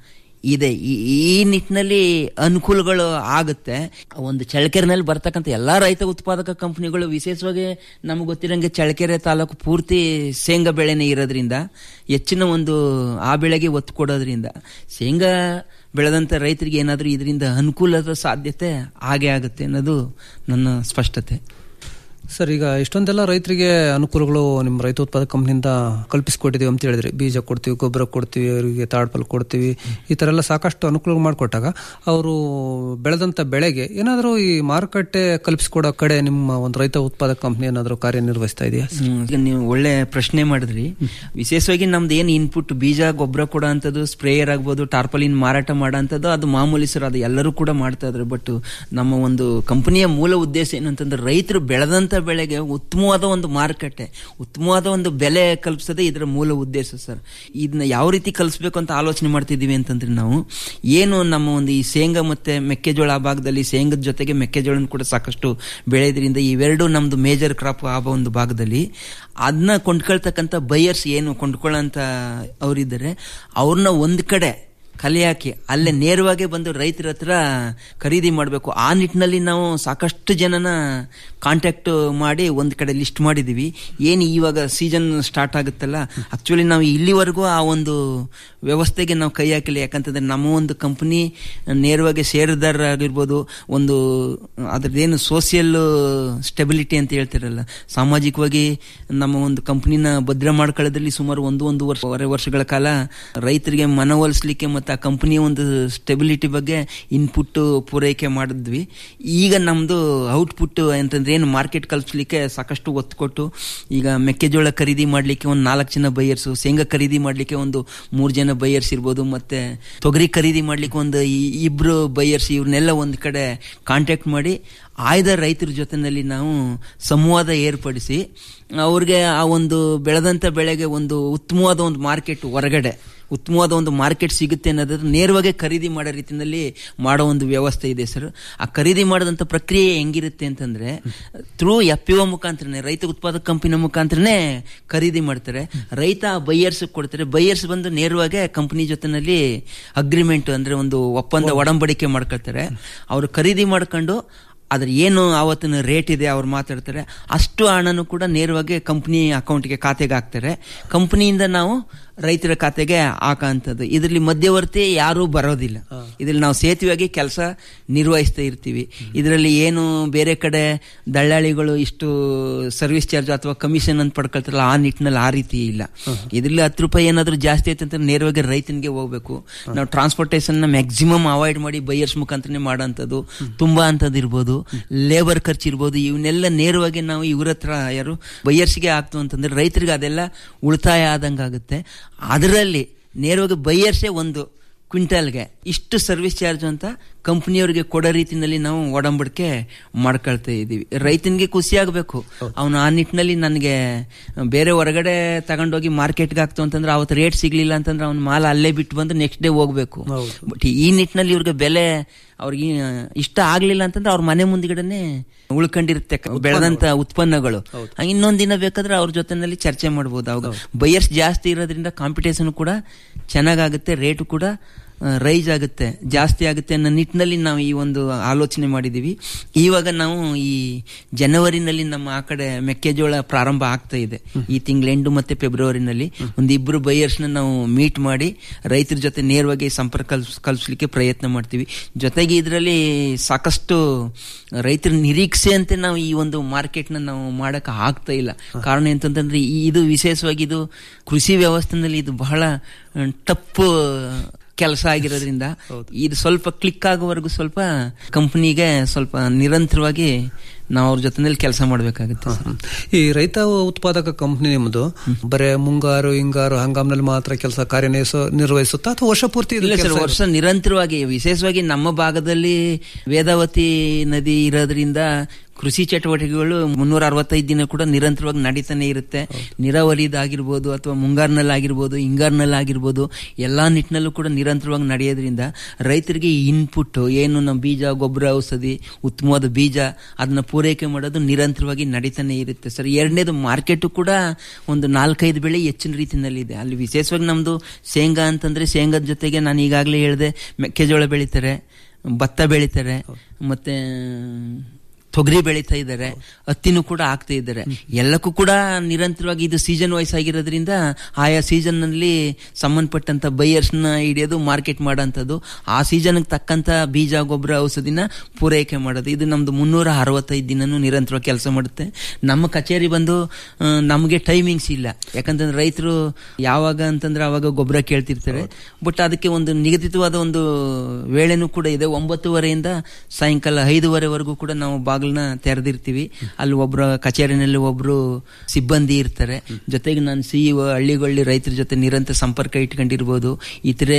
ಇದೆ ಈ- ಈ ನಿಟ್ಟಿನಲ್ಲಿ ಅನುಕೂಲಗಳು ಆಗುತ್ತೆ ಒಂದು ಚಳ್ಳಕೆರೆನಲ್ಲಿ ಬರ್ತಕ್ಕಂಥ ಎಲ್ಲಾ ರೈತ ಉತ್ಪಾದಕ ಕಂಪನಿಗಳು ವಿಶೇಷವಾಗಿ ನಮ್ಗೆ ಗೊತ್ತಿರಂಗೆ ಚಳ್ಳಕೆರೆ ತಾಲೂಕು ಪೂರ್ತಿ ಶೇಂಗಾ ಬೆಳೆನೇ ಇರೋದ್ರಿಂದ ಹೆಚ್ಚಿನ ಒಂದು ಆ ಬೆಳೆಗೆ ಒತ್ತು ಕೊಡೋದ್ರಿಂದ ಶೇಂಗಾ ಬೆಳೆದಂತ ರೈತರಿಗೆ ಏನಾದರೂ ಇದರಿಂದ ಅನುಕೂಲದ ಸಾಧ್ಯತೆ ಹಾಗೆ ಆಗುತ್ತೆ ಅನ್ನೋದು ನನ್ನ ಸ್ಪಷ್ಟತೆ ಸರ್ ಈಗ ಇಷ್ಟೊಂದೆಲ್ಲ ರೈತರಿಗೆ ಅನುಕೂಲಗಳು ನಿಮ್ಮ ರೈತ ಉತ್ಪಾದಕ ಕಂಪ್ನಿಯಿಂದ ಕಲ್ಪಿಸಿಕೊಟ್ಟಿದ್ದೀವಿ ಅಂತ ಹೇಳಿದ್ರಿ ಬೀಜ ಕೊಡ್ತೀವಿ ಗೊಬ್ಬರ ಕೊಡ್ತೀವಿ ಅವರಿಗೆ ತಾಡ್ಪಲ್ ಕೊಡ್ತೀವಿ ಈ ತರ ಎಲ್ಲ ಸಾಕಷ್ಟು ಅನುಕೂಲ ಮಾಡಿಕೊಟ್ಟಾಗ ಅವರು ಬೆಳೆದಂತ ಬೆಳೆಗೆ ಏನಾದರೂ ಈ ಮಾರುಕಟ್ಟೆ ಕಲ್ಪಿಸಿಕೊಡೋ ಕಡೆ ನಿಮ್ಮ ಒಂದು ರೈತ ಉತ್ಪಾದಕ ಕಂಪ್ನಿ ಏನಾದರೂ ಕಾರ್ಯನಿರ್ವಹಿಸ್ತಾ ಇದೆಯಾ ಹ್ಮ್. ಈಗ ನೀವು ಒಳ್ಳೆ ಪ್ರಶ್ನೆ ಮಾಡಿದ್ರಿ ವಿಶೇಷವಾಗಿ ನಮ್ದು ಏನು ಇನ್ಪುಟ್ ಬೀಜ ಗೊಬ್ಬರ ಕೊಡೋ ಅಂಥದ್ದು ಸ್ಪ್ರೇಯರ್ ಆಗ್ಬೋದು ಟಾರ್ಪಲಿನ್ ಮಾರಾಟ ಮಾಡೋ ಅಂಥದ್ದು ಅದು ಮಾಮೂಲಿ ಸರ್ ಅದು ಎಲ್ಲರೂ ಕೂಡ ಮಾಡ್ತಾ ಇದ್ರು ಬಟ್ ನಮ್ಮ ಒಂದು ಕಂಪನಿಯ ಮೂಲ ಉದ್ದೇಶ ಏನಂತಂದ್ರೆ ರೈತರು ಬೆಳೆದಂತ ಬೆಳೆಗೆ ಉತ್ತಮವಾದ ಒಂದು ಮಾರುಕಟ್ಟೆ ಉತ್ತಮವಾದ ಒಂದು ಬೆಲೆ ಕಲ್ಪಿಸೋದೇ ಇದರ ಮೂಲ ಉದ್ದೇಶ ಸರ್ ಇದನ್ನ ಯಾವ ರೀತಿ ಕಲಿಸ್ಬೇಕು ಅಂತ ಆಲೋಚನೆ ಮಾಡ್ತಿದ್ದೀವಿ ಅಂತಂದ್ರೆ ನಾವು ಏನು ನಮ್ಮ ಒಂದು ಈ ಶೇಂಗಾ ಮತ್ತೆ ಮೆಕ್ಕೆಜೋಳ ಆ ಭಾಗದಲ್ಲಿ ಶೇಂಗದ ಜೊತೆಗೆ ಮೆಕ್ಕೆಜೋಳನ ಕೂಡ ಸಾಕಷ್ಟು ಬೆಳೆಯೋದ್ರಿಂದ ಇವೆರಡು ನಮ್ದು ಮೇಜರ್ ಕ್ರಾಪ್ ಆ ಒಂದು ಭಾಗದಲ್ಲಿ ಅದನ್ನ ಕೊಂಡ್ಕೊಳ್ತಕ್ಕಂಥ ಬೈಯರ್ಸ್ ಏನು ಕೊಂಡ್ಕೊಳ್ಳೋಂಥ ಅವರಿದ್ದಾರೆ ಅವ್ರನ್ನ ಒಂದ್ ಕಡೆ ಕಲೆ ಹಾಕಿ ಅಲ್ಲೇ ನೇರವಾಗಿ ಬಂದು ರೈತರ ಹತ್ರ ಖರೀದಿ ಮಾಡಬೇಕು ಆ ನಿಟ್ಟಿನಲ್ಲಿ ನಾವು ಸಾಕಷ್ಟು ಜನನ ಕಾಂಟ್ಯಾಕ್ಟ್ ಮಾಡಿ ಒಂದ್ ಕಡೆ ಲಿಸ್ಟ್ ಮಾಡಿದೀವಿ ಏನು ಇವಾಗ ಸೀಸನ್ ಸ್ಟಾರ್ಟ್ ಆಗುತ್ತಲ್ಲ ಆಕ್ಚುಲಿ ನಾವು ಇಲ್ಲಿವರೆಗೂ ಆ ಒಂದು ವ್ಯವಸ್ಥೆಗೆ ನಾವು ಕೈ ಹಾಕಿಲ್ಲ ಯಾಕಂತಂದ್ರೆ ನಮ್ಮ ಒಂದು ಕಂಪನಿ ನೇರವಾಗಿ ಷೇರುದಾರ ಆಗಿರ್ಬೋದು ಒಂದು ಅದ್ರದ್ದೇನು ಸೋಷಿಯಲ್ ಸ್ಟೆಬಿಲಿಟಿ ಅಂತ ಹೇಳ್ತಿರಲ್ಲ ಸಾಮಾಜಿಕವಾಗಿ ನಮ್ಮ ಒಂದು ಕಂಪನಿನ ಭದ್ರ ಮಾಡ್ಕೊಳ್ಳೋದ್ರಲ್ಲಿ ಸುಮಾರು ಒಂದು ಒಂದು ವರ್ಷ ವರ್ಷಗಳ ಕಾಲ ರೈತರಿಗೆ ಮನವೊಲಿಸ್ಲಿಕ್ಕೆ ಮತ್ತು ಆ ಕಂಪನಿಯ ಒಂದು ಸ್ಟೆಬಿಲಿಟಿ ಬಗ್ಗೆ ಇನ್ಪುಟ್ ಪೂರೈಕೆ ಮಾಡಿದ್ವಿ ಈಗ ನಮ್ದು ಔಟ್ಪುಟ್ ಅಂತಂದ್ರೆ ಏನು ಮಾರ್ಕೆಟ್ ಕಲ್ಪಿಸ್ಲಿಕ್ಕೆ ಸಾಕಷ್ಟು ಒತ್ತು ಕೊಟ್ಟು ಈಗ ಮೆಕ್ಕೆಜೋಳ ಖರೀದಿ ಮಾಡ್ಲಿಕ್ಕೆ ಒಂದು ನಾಲ್ಕು ಜನ ಬೈಯರ್ಸು ಶೇಂಗಾ ಖರೀದಿ ಮಾಡ್ಲಿಕ್ಕೆ ಒಂದು ಮೂರು ಜನ ಬೈಯರ್ಸ್ ಇರ್ಬೋದು ಮತ್ತೆ ತೊಗರಿ ಖರೀದಿ ಮಾಡ್ಲಿಕ್ಕೆ ಒಂದು ಈ- ಇಬ್ರು ಬೈಯರ್ಸ್ ಇವ್ರನ್ನೆಲ್ಲ ಒಂದು ಕಡೆ ಕಾಂಟ್ಯಾಕ್ಟ್ ಮಾಡಿ ಆಯ್ದ ರೈತರ ಜೊತೆನಲ್ಲಿ ನಾವು ಸಂವಾದ ಏರ್ಪಡಿಸಿ ಅವ್ರಿಗೆ ಆ ಒಂದು ಬೆಳೆದಂತ ಬೆಳೆಗೆ ಒಂದು ಉತ್ತಮವಾದ ಒಂದು ಮಾರ್ಕೆಟ್ ಹೊರಗಡೆ ಉತ್ತಮವಾದ ಒಂದು ಮಾರ್ಕೆಟ್ ಸಿಗುತ್ತೆ ಅನ್ನೋದ್ರ ನೇರವಾಗಿ ಖರೀದಿ ಮಾಡೋ ರೀತಿಯಲ್ಲಿ ಮಾಡೋ ಒಂದು ವ್ಯವಸ್ಥೆ ಇದೆ ಸರ್ ಆ ಖರೀದಿ ಮಾಡೋದಂತ ಪ್ರಕ್ರಿಯೆ ಹೆಂಗಿರುತ್ತೆ ಅಂತಂದ್ರೆ ಥ್ರೂ ಎಫ್ ಪಿ ಒ ಮುಖಾಂತರನೇ ರೈತ ಉತ್ಪಾದಕ ಕಂಪನಿ ಮುಖಾಂತರನೇ ಖರೀದಿ ಮಾಡ್ತಾರೆ ರೈತ ಬೈಯರ್ಸ್ ಕೊಡ್ತಾರೆ ಬೈಯರ್ಸ್ ಬಂದು ನೇರವಾಗಿ ಕಂಪನಿ ಜೊತೆನಲ್ಲಿ ಅಗ್ರಿಮೆಂಟ್ ಅಂದ್ರೆ ಒಂದು ಒಪ್ಪಂದ ಒಡಂಬಡಿಕೆ ಮಾಡ್ಕೊಳ್ತಾರೆ ಅವರು ಖರೀದಿ ಮಾಡ್ಕೊಂಡು ಅದ್ರ ಏನು ಆವತ್ತಿನ ರೇಟ್ ಇದೆ ಅವ್ರು ಮಾತಾಡ್ತಾರೆ ಅಷ್ಟು ಹಣನೂ ಕೂಡ ನೇರವಾಗಿ ಕಂಪ್ನಿ ಅಕೌಂಟ್ಗೆ ಖಾತೆಗೆ ಹಾಕ್ತಾರೆ ಕಂಪ್ನಿಯಿಂದ ನಾವು ರೈತರ ಖಾತೆಗೆ ಹಾಕೋಂಥದ್ದು ಇದರಲ್ಲಿ ಮಧ್ಯವರ್ತಿ ಯಾರೂ ಬರೋದಿಲ್ಲ ಇದ್ರಲ್ಲಿ ನಾವು ಸೇತುವೆಯಾಗಿ ಕೆಲಸ ನಿರ್ವಹಿಸ್ತಾ ಇರ್ತೀವಿ ಇದರಲ್ಲಿ ಏನು ಬೇರೆ ಕಡೆ ದಳ್ಳಾಳಿಗಳು ಇಷ್ಟು ಸರ್ವಿಸ್ ಚಾರ್ಜ್ ಅಥವಾ ಕಮಿಷನ್ ಅಂತ ಪಡ್ಕೊಳ್ತಾರಲ್ಲ ಆ ನಿಟ್ಟಿನಲ್ಲಿ ಆ ರೀತಿ ಇಲ್ಲ ಇದರಲ್ಲಿ ಹತ್ತು ರೂಪಾಯಿ ಏನಾದರೂ ಜಾಸ್ತಿ ಆಯ್ತು ಅಂತ ನೇರವಾಗಿ ರೈತನಿಗೆ ಹೋಗ್ಬೇಕು ನಾವು ಟ್ರಾನ್ಸ್ಪೋರ್ಟೇಷನ್ ನ ಮ್ಯಾಕ್ಸಿಮಮ್ ಅವಾಯ್ಡ್ ಮಾಡಿ ಬೈಯರ್ಸ್ ಮುಖಾಂತರನೇ ಮಾಡೋಂಥದ್ದು ತುಂಬಾ ಅಂತದ್ದು ಇರ್ಬೋದು ಲೇಬರ್ ಖರ್ಚು ಇರ್ಬೋದು ಇವನ್ನೆಲ್ಲ ನೇರವಾಗಿ ನಾವು ಇವ್ರ ಹತ್ರ ಯಾರು ಬೈಯರ್ಸ್ಗೆ ಆಗ್ತು ಅಂತಂದ್ರೆ ರೈತರಿಗೆ ಅದೆಲ್ಲ ಉಳಿತಾಯ ಆದಂಗೆ ಆಗುತ್ತೆ ಅದರಲ್ಲಿ ನೇರವಾಗಿ ಬೈಯರ್ಸೇ ಒಂದು ಕ್ವಿಂಟಲ್ಗೆ ಇಷ್ಟು ಸರ್ವಿಸ್ ಚಾರ್ಜ್ ಅಂತ ಕಂಪ್ನಿಯವ್ರಿಗೆ ಕೊಡೋ ರೀತಿನಲ್ಲಿ ನಾವು ಒಡಂಬಡಿಕೆ ಮಾಡ್ಕೊಳ್ತಾ ಇದ್ದೀವಿ ರೈತನಿಗೆ ಖುಷಿ ಆಗಬೇಕು ಅವನು ಆ ನಿಟ್ಟಿನಲ್ಲಿ ನನಗೆ ಬೇರೆ ಹೊರಗಡೆ ತಗೊಂಡೋಗಿ ಮಾರ್ಕೆಟ್ಗೆ ಹಾಕ್ತು ಅಂತಂದ್ರೆ ಅವತ್ತು ರೇಟ್ ಸಿಗ್ಲಿಲ್ಲ ಅಂತಂದ್ರೆ ಅವ್ನ ಮಾಲ್ ಅಲ್ಲೇ ಬಿಟ್ಟು ಬಂದು ನೆಕ್ಸ್ಟ್ ಡೇ ಹೋಗ್ಬೇಕು ಬಟ್ ಈ ನಿಟ್ಟಿನಲ್ಲಿ ಇವ್ರಿಗೆ ಬೆಲೆ ಅವ್ರಿಗೆ ಇಷ್ಟ ಆಗ್ಲಿಲ್ಲ ಅಂತಂದ್ರೆ ಅವ್ರ ಮನೆ ಮುಂದ್ಗಡೆನೆ ಉಳ್ಕೊಂಡಿರುತ್ತೆ ಬೆಳೆದಂತ ಉತ್ಪನ್ನಗಳು ಇನ್ನೊಂದ್ ದಿನ ಬೇಕಾದ್ರೆ ಅವ್ರ ಜೊತೆನಲ್ಲಿ ಚರ್ಚೆ ಮಾಡ್ಬೋದು ಅವಾಗ ಬೈಯರ್ಸ್ ಜಾಸ್ತಿ ಇರೋದ್ರಿಂದ ಕಾಂಪಿಟೇಷನ್ ಕೂಡ ಚೆನ್ನಾಗಾಗುತ್ತೆ ರೇಟು ಕೂಡ ರೈಸ್ ಆಗುತ್ತೆ ಜಾಸ್ತಿ ಆಗುತ್ತೆ ಅನ್ನೋ ನಿಟ್ಟಿನಲ್ಲಿ ನಾವು ಈ ಒಂದು ಆಲೋಚನೆ ಮಾಡಿದೀವಿ ಇವಾಗ ನಾವು ಈ ಜನವರಿನಲ್ಲಿ ನಮ್ಮ ಆ ಕಡೆ ಮೆಕ್ಕೆಜೋಳ ಪ್ರಾರಂಭ ಆಗ್ತಾ ಇದೆ ಈ ತಿಂಗಳ ಎಂಡು ಮತ್ತೆ ಫೆಬ್ರವರಿನಲ್ಲಿ ಒಂದು ಇಬ್ರು ಬೈಯರ್ಸ್ನ ನಾವು ಮೀಟ್ ಮಾಡಿ ರೈತರ ಜೊತೆ ನೇರವಾಗಿ ಸಂಪರ್ಕ ಕಲ್ಸ್ ಕಲ್ಪಿಸ್ಲಿಕ್ಕೆ ಪ್ರಯತ್ನ ಮಾಡ್ತೀವಿ ಜೊತೆಗೆ ಇದರಲ್ಲಿ ಸಾಕಷ್ಟು ರೈತರ ನಿರೀಕ್ಷೆಯಂತೆ ನಾವು ಈ ಒಂದು ಮಾರ್ಕೆಟ್ನ ನಾವು ಮಾಡಕ್ ಆಗ್ತಾ ಇಲ್ಲ ಕಾರಣ ಎಂತಂತಂದ್ರೆ ಈ- ಇದು ವಿಶೇಷವಾಗಿ ಇದು ಕೃಷಿ ವ್ಯವಸ್ಥೆನಲ್ಲಿ ಇದು ಬಹಳ ಟಪ್ ಕೆಲಸ ಆಗಿರೋದ್ರಿಂದ ಇದು ಸ್ವಲ್ಪ ಕ್ಲಿಕ್ ಆಗೋವರೆಗೂ ಸ್ವಲ್ಪ ಕಂಪನಿಗೆ ಸ್ವಲ್ಪ ನಿರಂತರವಾಗಿ ನಾವು ಅವ್ರ ಜೊತೆನಲ್ಲಿ ಕೆಲಸ ಮಾಡಬೇಕಾಗುತ್ತೆ ಈ ರೈತ ಉತ್ಪಾದಕ ಕಂಪನಿ ನಿಮ್ಮದು ಬರೇ ಮುಂಗಾರು ಹಿಂಗಾರು ಹಂಗಾಮ್ನಲ್ಲಿ ಮಾತ್ರ ಕೆಲಸ ಕಾರ್ಯನಿರ್ವಹಿಸೋ ನಿರ್ವಹಿಸುತ್ತಾ ಅಥವಾ ವರ್ಷ ಪೂರ್ತಿ ಇದು ಇಲ್ಲ ಸರ್ ಕೆಲ್ಸ ವರ್ಷ ನಿರಂತರವಾಗಿ ವಿಶೇಷವಾಗಿ ನಮ್ಮ ಭಾಗದಲ್ಲಿ ವೇದಾವತಿ ನದಿ ಇರೋದ್ರಿಂದ ಕೃಷಿ ಚಟುವಟಿಕೆಗಳು ಮುನ್ನೂರ ಅರವತ್ತೈದು ದಿನ ಕೂಡ ನಿರಂತರವಾಗಿ ನಡೀತಾನೆ ಇರುತ್ತೆ ನೀರಾವರಿದಾಗಿರ್ಬೋದು ಅಥವಾ ಮುಂಗಾರಿನಲ್ಲಿ ಆಗಿರ್ಬೋದು ಹಿಂಗಾರಿನಲ್ಲಿ ಆಗಿರ್ಬೋದು ಎಲ್ಲಾ ನಿಟ್ಟಿನಲ್ಲೂ ಕೂಡ ನಿರಂತರವಾಗಿ ನಡೆಯೋದ್ರಿಂದ ರೈತರಿಗೆ ಇನ್ಪುಟ್ ಏನು ನಮ್ಮ ಬೀಜ ಗೊಬ್ಬರ ಔಷಧಿ ಉತ್ತಮವಾದ ಬೀಜ ಅದನ್ನ ಪೂರೈಕೆ ಮಾಡೋದು ನಿರಂತರವಾಗಿ ನಡೀತಾನೆ ಇರುತ್ತೆ ಸರ್ ಎರಡನೇದು ಮಾರ್ಕೆಟ್ ಕೂಡ ಒಂದು ನಾಲ್ಕೈದು ಬೆಳೆ ಹೆಚ್ಚಿನ ರೀತಿನಲ್ಲಿ ಇದೆ ಅಲ್ಲಿ ವಿಶೇಷವಾಗಿ ನಮ್ದು ಶೇಂಗಾ ಅಂತಂದ್ರೆ ಶೇಂಗಾದ ಜೊತೆಗೆ ನಾನು ಈಗಾಗಲೇ ಹೇಳಿದೆ ಮೆಕ್ಕೆಜೋಳ ಬೆಳಿತಾರೆ ಭತ್ತ ಬೆಳಿತಾರೆ ಮತ್ತೆ ತೊಗರಿ ಬೆಳೀತಾ ಇದ್ದಾರೆ ಹತ್ತಿನೂ ಕೂಡ ಆಗ್ತಾ ಇದ್ದಾರೆ ಎಲ್ಲಕ್ಕೂ ಕೂಡ ನಿರಂತರವಾಗಿ ಇದು ಸೀಸನ್ ವೈಸ್ ಆಗಿರೋದ್ರಿಂದ ಆಯಾ ಸೀಸನ್ ನಲ್ಲಿ ಸಂಬಂಧಪಟ್ಟಂತ ಬೈಯರ್ಸ್ ನ ಹಿಡಿಯೋದು ಮಾರ್ಕೆಟ್ ಮಾಡೋಂಥದ್ದು ಆ ಸೀಸನ್ ತಕ್ಕಂತ ಬೀಜ ಗೊಬ್ಬರ ಔಷಧಿನ ಪೂರೈಕೆ ಮಾಡೋದು ಇದು ನಮ್ದು ಮುನ್ನೂರ ಅರವತ್ತೈದು ದಿನನೂ ನಿರಂತರವಾಗಿ ಕೆಲಸ ಮಾಡುತ್ತೆ ನಮ್ಮ ಕಚೇರಿ ಬಂದು ಆ, ನಮಗೆ ಟೈಮಿಂಗ್ಸ್ ಇಲ್ಲ ಯಾಕಂತಂದ್ರೆ ರೈತರು ಯಾವಾಗ ಅಂತಂದ್ರೆ ಅವಾಗ ಗೊಬ್ಬರ ಕೇಳ್ತಿರ್ತಾರೆ ಬಟ್ ಅದಕ್ಕೆ ಒಂದು ನಿಗದಿತವಾದ ಒಂದು ವೇಳೆನೂ ಕೂಡ ಇದೆ ಒಂಬತ್ತುವರೆಯಿಂದ ಸಾಯಂಕಾಲ ಐದುವರೆವರೆಗೂ ಕೂಡ ನಾವು ಬಾಗಿಲನ್ನ ತೆರೆದಿರ್ತೀವಿ ಅಲ್ಲಿ ಒಬ್ರ ಕಚೇರಿನಲ್ಲಿ ಒಬ್ರು ಸಿಬ್ಬಂದಿ ಇರ್ತಾರೆ ಜೊತೆಗೆ ನಾನು ಸಿ ಹಳ್ಳಿಗಳಲ್ಲಿ ರೈತರ ಜೊತೆ ನಿರಂತರ ಸಂಪರ್ಕ ಇಟ್ಕೊಂಡಿರ್ಬೋದು ಇತರೆ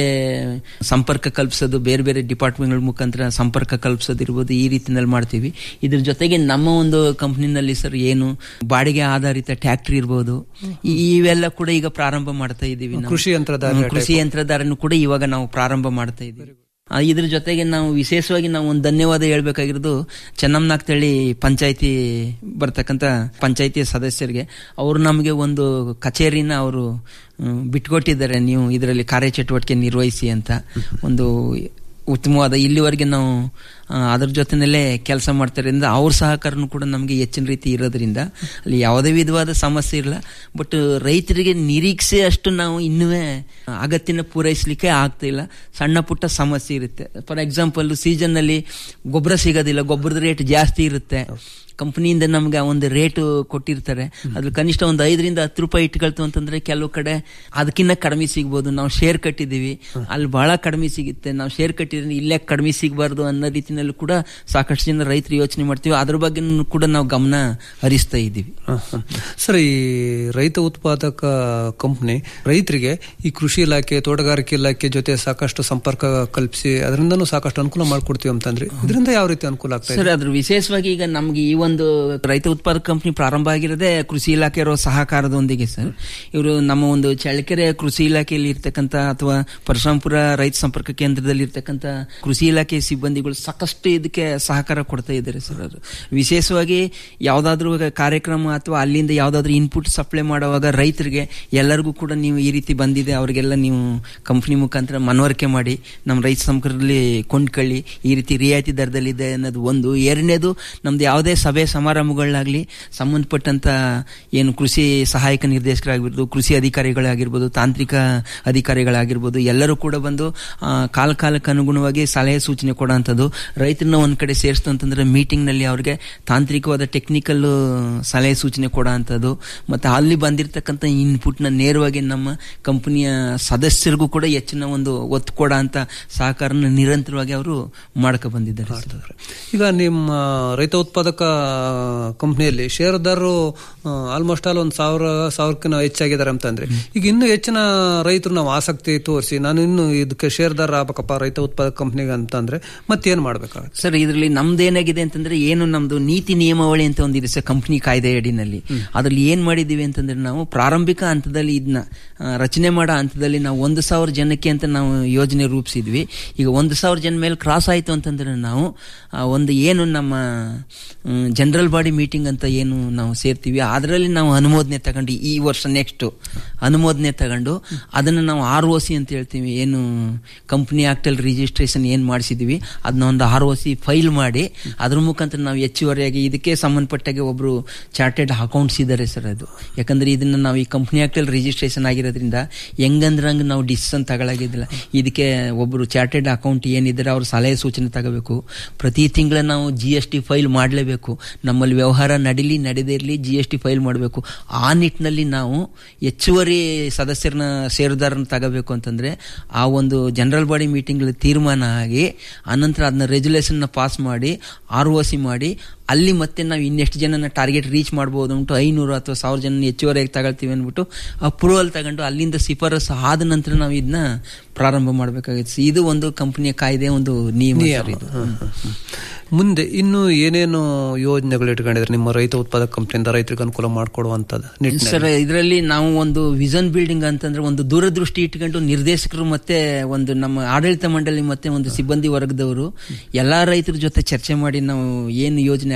ಸಂಪರ್ಕ ಕಲ್ಪಿಸೋದು ಬೇರೆ ಬೇರೆ ಡಿಪಾರ್ಟ್ಮೆಂಟ್ಗಳ ಮುಖಾಂತರ ಸಂಪರ್ಕ ಕಲ್ಪಿಸೋದಿರ್ಬೋದು ಈ ರೀತಿನಲ್ಲಿ ಮಾಡ್ತೀವಿ ಇದ್ರ ಜೊತೆಗೆ ನಮ್ಮ ಒಂದು ಕಂಪ್ನಿನಲ್ಲಿ ಸರ್ ಏನು ಬಾಡಿಗೆ ಆಧಾರಿತ ಟ್ಯಾಕ್ಟ್ರಿ ಇರ್ಬೋದು ಈ- ಇವೆಲ್ಲ ಕೂಡ ಈಗ ಪ್ರಾರಂಭ ಮಾಡ್ತಾ ಇದ್ದೀವಿ ನಾವು. ಕೃಷಿ ಯಂತ್ರಧಾರ ಹ್ಮ್, ಕೃಷಿ type. ಯಂತ್ರಧಾರನು ಕೂಡ ಇವಾಗ ನಾವು ಪ್ರಾರಂಭ ಮಾಡ್ತಾ ಇದ್ದೀವಿ ಆ, ಇದ್ರ ಜೊತೆಗೆ ನಾವು ವಿಶೇಷವಾಗಿ ನಾವು ಒಂದು ಧನ್ಯವಾದ ಹೇಳ್ಬೇಕಾಗಿರೋದು ಚೆನ್ನಮ್ಮನಾಗ್ತಳ್ಳಿ ಪಂಚಾಯತಿ ಬರ್ತಕ್ಕಂಥ ಪಂಚಾಯತಿ ಸದಸ್ಯರಿಗೆ ಅವರು ನಮಗೆ ಒಂದು ಕಚೇರಿನ ಅವರು ಹ್ಮ್, ಬಿಟ್ಕೊಟ್ಟಿದ್ದಾರೆ ನೀವು ಇದರಲ್ಲಿ ಕಾರ್ಯಚಟುವಟಿಕೆ ನಿರ್ವಹಿಸಿ ಅಂತ ಒಂದು ಉತ್ತಮವಾದ ಇಲ್ಲಿವರೆಗೆ ನಾವು ಆ, ಅದ್ರ ಜೊತೆನಲ್ಲೇ ಕೆಲಸ ಮಾಡ್ತಾರಿಂದ ಅವ್ರ ಸಹಕಾರನೂ ಕೂಡ ನಮಗೆ ಹೆಚ್ಚಿನ ರೀತಿ ಇರೋದ್ರಿಂದ ಅಲ್ಲಿ ಯಾವುದೇ ವಿಧವಾದ ಸಮಸ್ಯೆ ಇಲ್ಲ ಬಟ್ ರೈತರಿಗೆ ನಿರೀಕ್ಷೆ ಅಷ್ಟು ನಾವು ಇನ್ನೂ ಅಗತ್ಯನ ಪೂರೈಸಲಿಕ್ಕೆ ಆಗ್ತಾ ಇಲ್ಲ ಸಣ್ಣ ಪುಟ್ಟ ಸಮಸ್ಯೆ ಇರುತ್ತೆ ಫಾರ್ ಎಕ್ಸಾಂಪಲ್ ಸೀಸನ್ನಲ್ಲಿ ಗೊಬ್ಬರ ಸಿಗೋದಿಲ್ಲ ಗೊಬ್ಬರದ ರೇಟ್ ಜಾಸ್ತಿ ಇರುತ್ತೆ ಕಂಪನಿಯಿಂದ ನಮ್ಗೆ ಒಂದು ರೇಟ್ ಕೊಟ್ಟಿರ್ತಾರೆ ಅದ್ರ ಕನಿಷ್ಠ ಒಂದು ಐದರಿಂದ ಹತ್ತು ರೂಪಾಯಿ ಇಟ್ಕೊಳ್ತು ಅಂತಂದ್ರೆ ಕೆಲವು ಕಡೆ ಅದಕ್ಕಿಂತ ಕಡಿಮೆ ಸಿಗ್ಬೋದು ನಾವು ಶೇರ್ ಕಟ್ಟಿದ್ದೀವಿ ಅಲ್ಲಿ ಬಹಳ ಕಡಿಮೆ ಸಿಗುತ್ತೆ ನಾವು ಶೇರ್ ಕಟ್ಟಿದ್ರೆ ಇಲ್ಲೇ ಕಡಿಮೆ ಸಿಗಬಾರ್ದು ಅನ್ನೋ ರೀತಿನಲ್ಲೂ ಕೂಡ ಸಾಕಷ್ಟು ಜನ ರೈತರು ಯೋಚನೆ ಮಾಡ್ತೀವಿ ಅದ್ರ ಬಗ್ಗೆ ಕೂಡ ನಾವು ಗಮನ ಹರಿಸ್ತಾ ಇದ್ದೀವಿ ಸರ್ ಈ ರೈತ ಉತ್ಪಾದಕ ಕಂಪ್ನಿ ರೈತರಿಗೆ ಈ ಕೃಷಿ ಇಲಾಖೆ ತೋಟಗಾರಿಕೆ ಇಲಾಖೆ ಜೊತೆ ಸಾಕಷ್ಟು ಸಂಪರ್ಕ ಕಲ್ಪಿಸಿ ಅದರಿಂದನೂ ಸಾಕಷ್ಟು ಅನುಕೂಲ ಮಾಡ್ಕೊಡ್ತೀವಿ ಅಂತಂದ್ರಿ ಇದರಿಂದ ಯಾವ ರೀತಿ ಅನುಕೂಲ ಆಗ್ತಾ ಸರ್ ಇದೆ ಅದ್ರ ವಿಶೇಷವಾಗಿ ಈಗ ನಮ್ಗೆ ಈ ಒಂದು ರೈತ ಉತ್ಪಾದಕ ಕಂಪನಿ ಪ್ರಾರಂಭ ಆಗಿರೋದೇ ಕೃಷಿ ಇಲಾಖೆಯವರ ಸಹಕಾರದೊಂದಿಗೆ ಸರ್ ಇವರು ನಮ್ಮ ಒಂದು ಚಳ್ಳಕೆರೆ ಕೃಷಿ ಇಲಾಖೆಯಲ್ಲಿ ಇರ್ತಕ್ಕಂಥ ಅಥವಾ ಪರಶುರಾಂಪುರ ರೈತ ಸಂಪರ್ಕ ಕೇಂದ್ರದಲ್ಲಿ ಇರ್ತಕ್ಕಂಥ ಕೃಷಿ ಇಲಾಖೆ ಸಿಬ್ಬಂದಿಗಳು ಸಾಕಷ್ಟು ಇದಕ್ಕೆ ಸಹಕಾರ ಕೊಡ್ತಾ ಇದ್ದಾರೆ ಸರ್ ಅವರು ವಿಶೇಷವಾಗಿ ಯಾವ್ದಾದ್ರು ಕಾರ್ಯಕ್ರಮ ಅಥವಾ ಅಲ್ಲಿಂದ ಯಾವ್ದಾದ್ರು ಇನ್ಪುಟ್ ಸಪ್ಲೈ ಮಾಡುವಾಗ ರೈತರಿಗೆ ಎಲ್ಲರಿಗೂ ಕೂಡ ನೀವು ಈ ರೀತಿ ಬಂದಿದೆ ಅವರಿಗೆಲ್ಲ ನೀವು ಕಂಪ್ನಿ ಮುಖಾಂತರ ಮನವರಿಕೆ ಮಾಡಿ ನಮ್ಮ ರೈತ ಸಂಪರ್ಕದಲ್ಲಿ ಕೊಂಡ್ಕೊಳ್ಳಿ ಈ ರೀತಿ ರಿಯಾಯಿತಿ ದರದಲ್ಲಿದೆ ಅನ್ನೋದು ಒಂದು ಎರಡನೇದು ನಮ್ದು ಯಾವುದೇ ಸಭೆ ಸಮಾರಂಭಗಳಾಗಲಿ ಸಂಬಂಧಪಟ್ಟಂತ ಏನು ಕೃಷಿ ಸಹಾಯಕ ನಿರ್ದೇಶಕರಾಗಿರ್ಬೋದು ಕೃಷಿ ಅಧಿಕಾರಿಗಳಾಗಿರ್ಬೋದು ತಾಂತ್ರಿಕ ಅಧಿಕಾರಿಗಳಾಗಿರ್ಬೋದು ಎಲ್ಲರೂ ಕೂಡ ಬಂದು ಆ, ಕಾಲ ಕಾಲಕ್ಕೆ ಅನುಗುಣವಾಗಿ ಸಲಹೆ ಸೂಚನೆ ಕೊಡೋಂಥದ್ದು ರೈತರನ್ನ ಒಂದ್ ಕಡೆ ಸೇರಿಸ್ತು ಅಂತಂದ್ರೆ ಮೀಟಿಂಗ್ ನಲ್ಲಿ ಅವ್ರಿಗೆ ತಾಂತ್ರಿಕವಾದ ಟೆಕ್ನಿಕಲ್ ಸಲಹೆ ಸೂಚನೆ ಕೊಡೋಂಥದ್ದು ಮತ್ತೆ ಅಲ್ಲಿ ಬಂದಿರತಕ್ಕಂಥ ಇನ್ಪುಟ್ ನ ನೇರವಾಗಿ ನಮ್ಮ ಕಂಪನಿಯ ಸದಸ್ಯರಿಗೂ ಕೂಡ ಹೆಚ್ಚಿನ ಒಂದು ಒತ್ತು ಕೊಡೋ ಅಂತ ಸಹಕಾರನ ನಿರಂತರವಾಗಿ ಅವರು ಮಾಡ್ಕೊ ಬಂದಿದ್ದಾರೆ ಸರ್. ಈಗ ನಿಮ್ಮ ರೈತ ಉತ್ಪಾದಕ ಕಂಪ್ನಿಯಲ್ಲಿ ಷೇರುದಾರರು ಆಲ್ಮೋಸ್ಟ್ ಆಲ್ ಒಂದು ಸಾವಿರ ಸಾವಿರಕ್ಕಿಂತ ಹೆಚ್ಚಾಗಿದ್ದಾರೆ ಅಂತಂದ್ರೆ ಈಗ ಇನ್ನೂ ಹೆಚ್ಚಿನ ರೈತರು ನಾವು ಆಸಕ್ತಿ ತೋರಿಸಿ ನಾನು ಇನ್ನು ಇದಕ್ಕೆ ಷೇರ್ದಾರ ಆಗ್ಬೇಕಪ್ಪ ರೈತ ಉತ್ಪಾದಕ ಕಂಪ್ನಿಗೆ ಅಂತಂದ್ರೆ ಮತ್ತೇನ್ ಮಾಡ್ಬೇಕಾಗುತ್ತೆ ಸರ್ ಇದರಲ್ಲಿ ನಮ್ದು ಏನಾಗಿದೆ ಅಂತಂದ್ರೆ ಏನು ನಮ್ದು ನೀತಿ ನಿಯಮಾವಳಿ ಅಂತ ಒಂದಿದೆ ಸರ್ ಕಂಪನಿ ಕಾಯ್ದೆ ಅಡಿನಲ್ಲಿ ಅದ್ರಲ್ಲಿ ಏನ್ ಮಾಡಿದೀವಿ ಅಂತಂದ್ರೆ ನಾವು ಪ್ರಾರಂಭಿಕ ಹಂತದಲ್ಲಿ ಇದನ್ನ ರಚನೆ ಮಾಡೋ ಹಂತದಲ್ಲಿ ನಾವು ಒಂದು ಸಾವಿರ ಜನಕ್ಕೆ ಅಂತ ನಾವು ಯೋಜನೆ ರೂಪಿಸಿದ್ವಿ ಈಗ ಒಂದು ಸಾವಿರ ಜನ ಮೇಲೆ ಕ್ರಾಸ್ ಆಯ್ತು ಅಂತಂದ್ರೆ ನಾವು ಆ, ಒಂದು ಏನು ನಮ್ಮ ಜನರಲ್ ಬಾಡಿ ಮೀಟಿಂಗ್ ಅಂತ ಏನು ನಾವು ಸೇರ್ತೀವಿ ಅದರಲ್ಲಿ ನಾವು ಅನುಮೋದನೆ ತಗೊಂಡು ಈ ವರ್ಷ ನೆಕ್ಸ್ಟ್ ಅನುಮೋದನೆ ತಗೊಂಡು ಅದನ್ನ ನಾವು ಆರ್ ಒ ಸಿ ಅಂತ ಹೇಳ್ತೀವಿ ಏನು ಕಂಪ್ನಿ ಆಕ್ಟಲ್ಲಿ ರಿಜಿಸ್ಟ್ರೇಷನ್ ಏನ್ ಮಾಡಿಸಿದೀವಿ ಅದನ್ನ ಒಂದು ಆರ್ ಒ ಸಿ ಫೈಲ್ ಮಾಡಿ ಅದ್ರ ಮುಖಾಂತರ ನಾವು ಹೆಚ್ಚುವರಿಯಾಗಿ ಇದಕ್ಕೆ ಸಂಬಂಧಪಟ್ಟಾಗೆ ಒಬ್ರು ಚಾರ್ಟೆಡ್ ಅಕೌಂಟ್ಸ್ ಇದ್ದಾರೆ ಸರ್ ಅದು ಯಾಕಂದ್ರೆ ಇದನ್ನ ನಾವು ಈ ಕಂಪ್ನಿ ಆಕ್ಟಲ್ಲಿ ರಿಜಿಸ್ಟ್ರೇಷನ್ ಆಗಿರೋದ್ರಿಂದ ಹೆಂಗಂದ್ರಂಗ್ ನಾವು ಡಿಸಿಷನ್ ತಗೊಳಾಗಿದ್ದಿಲ್ಲ ಇದಕ್ಕೆ ಒಬ್ರು ಚಾರ್ಟೆಡ್ ಅಕೌಂಟ್ ಏನಿದ್ದಾರೆ ಅವ್ರ ಸಲಹೆ ಸೂಚನೆ ತಗೋಬೇಕು ಪ್ರತಿ ತಿಂಗಳ ನಾವು ಜಿ ಎಸ್ ಟಿ ಫೈಲ್ ಮಾಡಲೇಬೇಕು ನಮ್ಮಲ್ಲಿ ವ್ಯವಹಾರ ನಡಿಲಿ ನಡೆದೇ ಇರಲಿ ಜಿ ಎಸ್ ಟಿ ಫೈಲ್ ಮಾಡಬೇಕು ಆ ನಿಟ್ಟಿನಲ್ಲಿ ನಾವು ಹೆಚ್ಚುವರಿ ಸದಸ್ಯರನ್ನ ಷೇರುದಾರನ ತಗೋಬೇಕು ಅಂತಂದ್ರೆ ಆ ಒಂದು ಜನರಲ್ ಬಾಡಿ ಮೀಟಿಂಗ್ ತೀರ್ಮಾನ ಆಗಿ ಆನಂತರ ಅದನ್ನ ರೆಜುಲೇಷನ್ ಪಾಸ್ ಮಾಡಿ ಆರ್ ಒ ಸಿ ಮಾಡಿ ಅಲ್ಲಿ ಮತ್ತೆ ನಾವು ಇನ್ನೆಷ್ಟು ಜನನ ಟಾರ್ಗೆಟ್ ರೀಚ್ ಮಾಡ್ಬೋದು ಅಂದ್ಬಿಟ್ಟು ಐನೂರು ಅಥವಾ ಸಾವಿರ ಜನ ಹೆಚ್ಚುವರಿಯಾಗಿ ತಗೊಳ್ತೀವಿ ಅಂದ್ಬಿಟ್ಟು ಅಪ್ರೂವಲ್ ತಗೊಂಡು ಅಲ್ಲಿಂದ ಶಿಫಾರಸು ಆದ ನಂತರ ನಾವು ಇದನ್ನ ಪ್ರಾರಂಭ ಮಾಡಬೇಕಾಗಿತ್ತು ಇದು ಒಂದು ಕಂಪನಿಯ ಕಾಯ್ದೆ ಒಂದು ನಿಯಮ ಸರ್ ಇದು. ಮುಂದೆ ಇನ್ನು ಏನೇನು ಯೋಜನೆಗಳು ಇಟ್ಕೊಂಡಿದ್ರೆ ನಿಮ್ಮ ರೈತ ಉತ್ಪಾದಕ ಕಂಪ್ನಿಯಿಂದ ರೈತರಿಗೆ ಅನುಕೂಲ ಮಾಡಿಕೊಡುವಂತದ್ದು ಸರ್ ಇದರಲ್ಲಿ ನಾವು ಒಂದು ವಿಷನ್ ಬಿಲ್ಡಿಂಗ್ ಅಂತಂದ್ರೆ ಒಂದು ದೂರದೃಷ್ಟಿ ಇಟ್ಕೊಂಡು ನಿರ್ದೇಶಕರು ಮತ್ತೆ ಒಂದು ನಮ್ಮ ಆಡಳಿತ ಮಂಡಳಿ ಮತ್ತೆ ಒಂದು ಸಿಬ್ಬಂದಿ ವರ್ಗದವರು ಎಲ್ಲಾ ರೈತರ ಜೊತೆ ಚರ್ಚೆ ಮಾಡಿ ನಾವು ಏನು ಯೋಜನೆ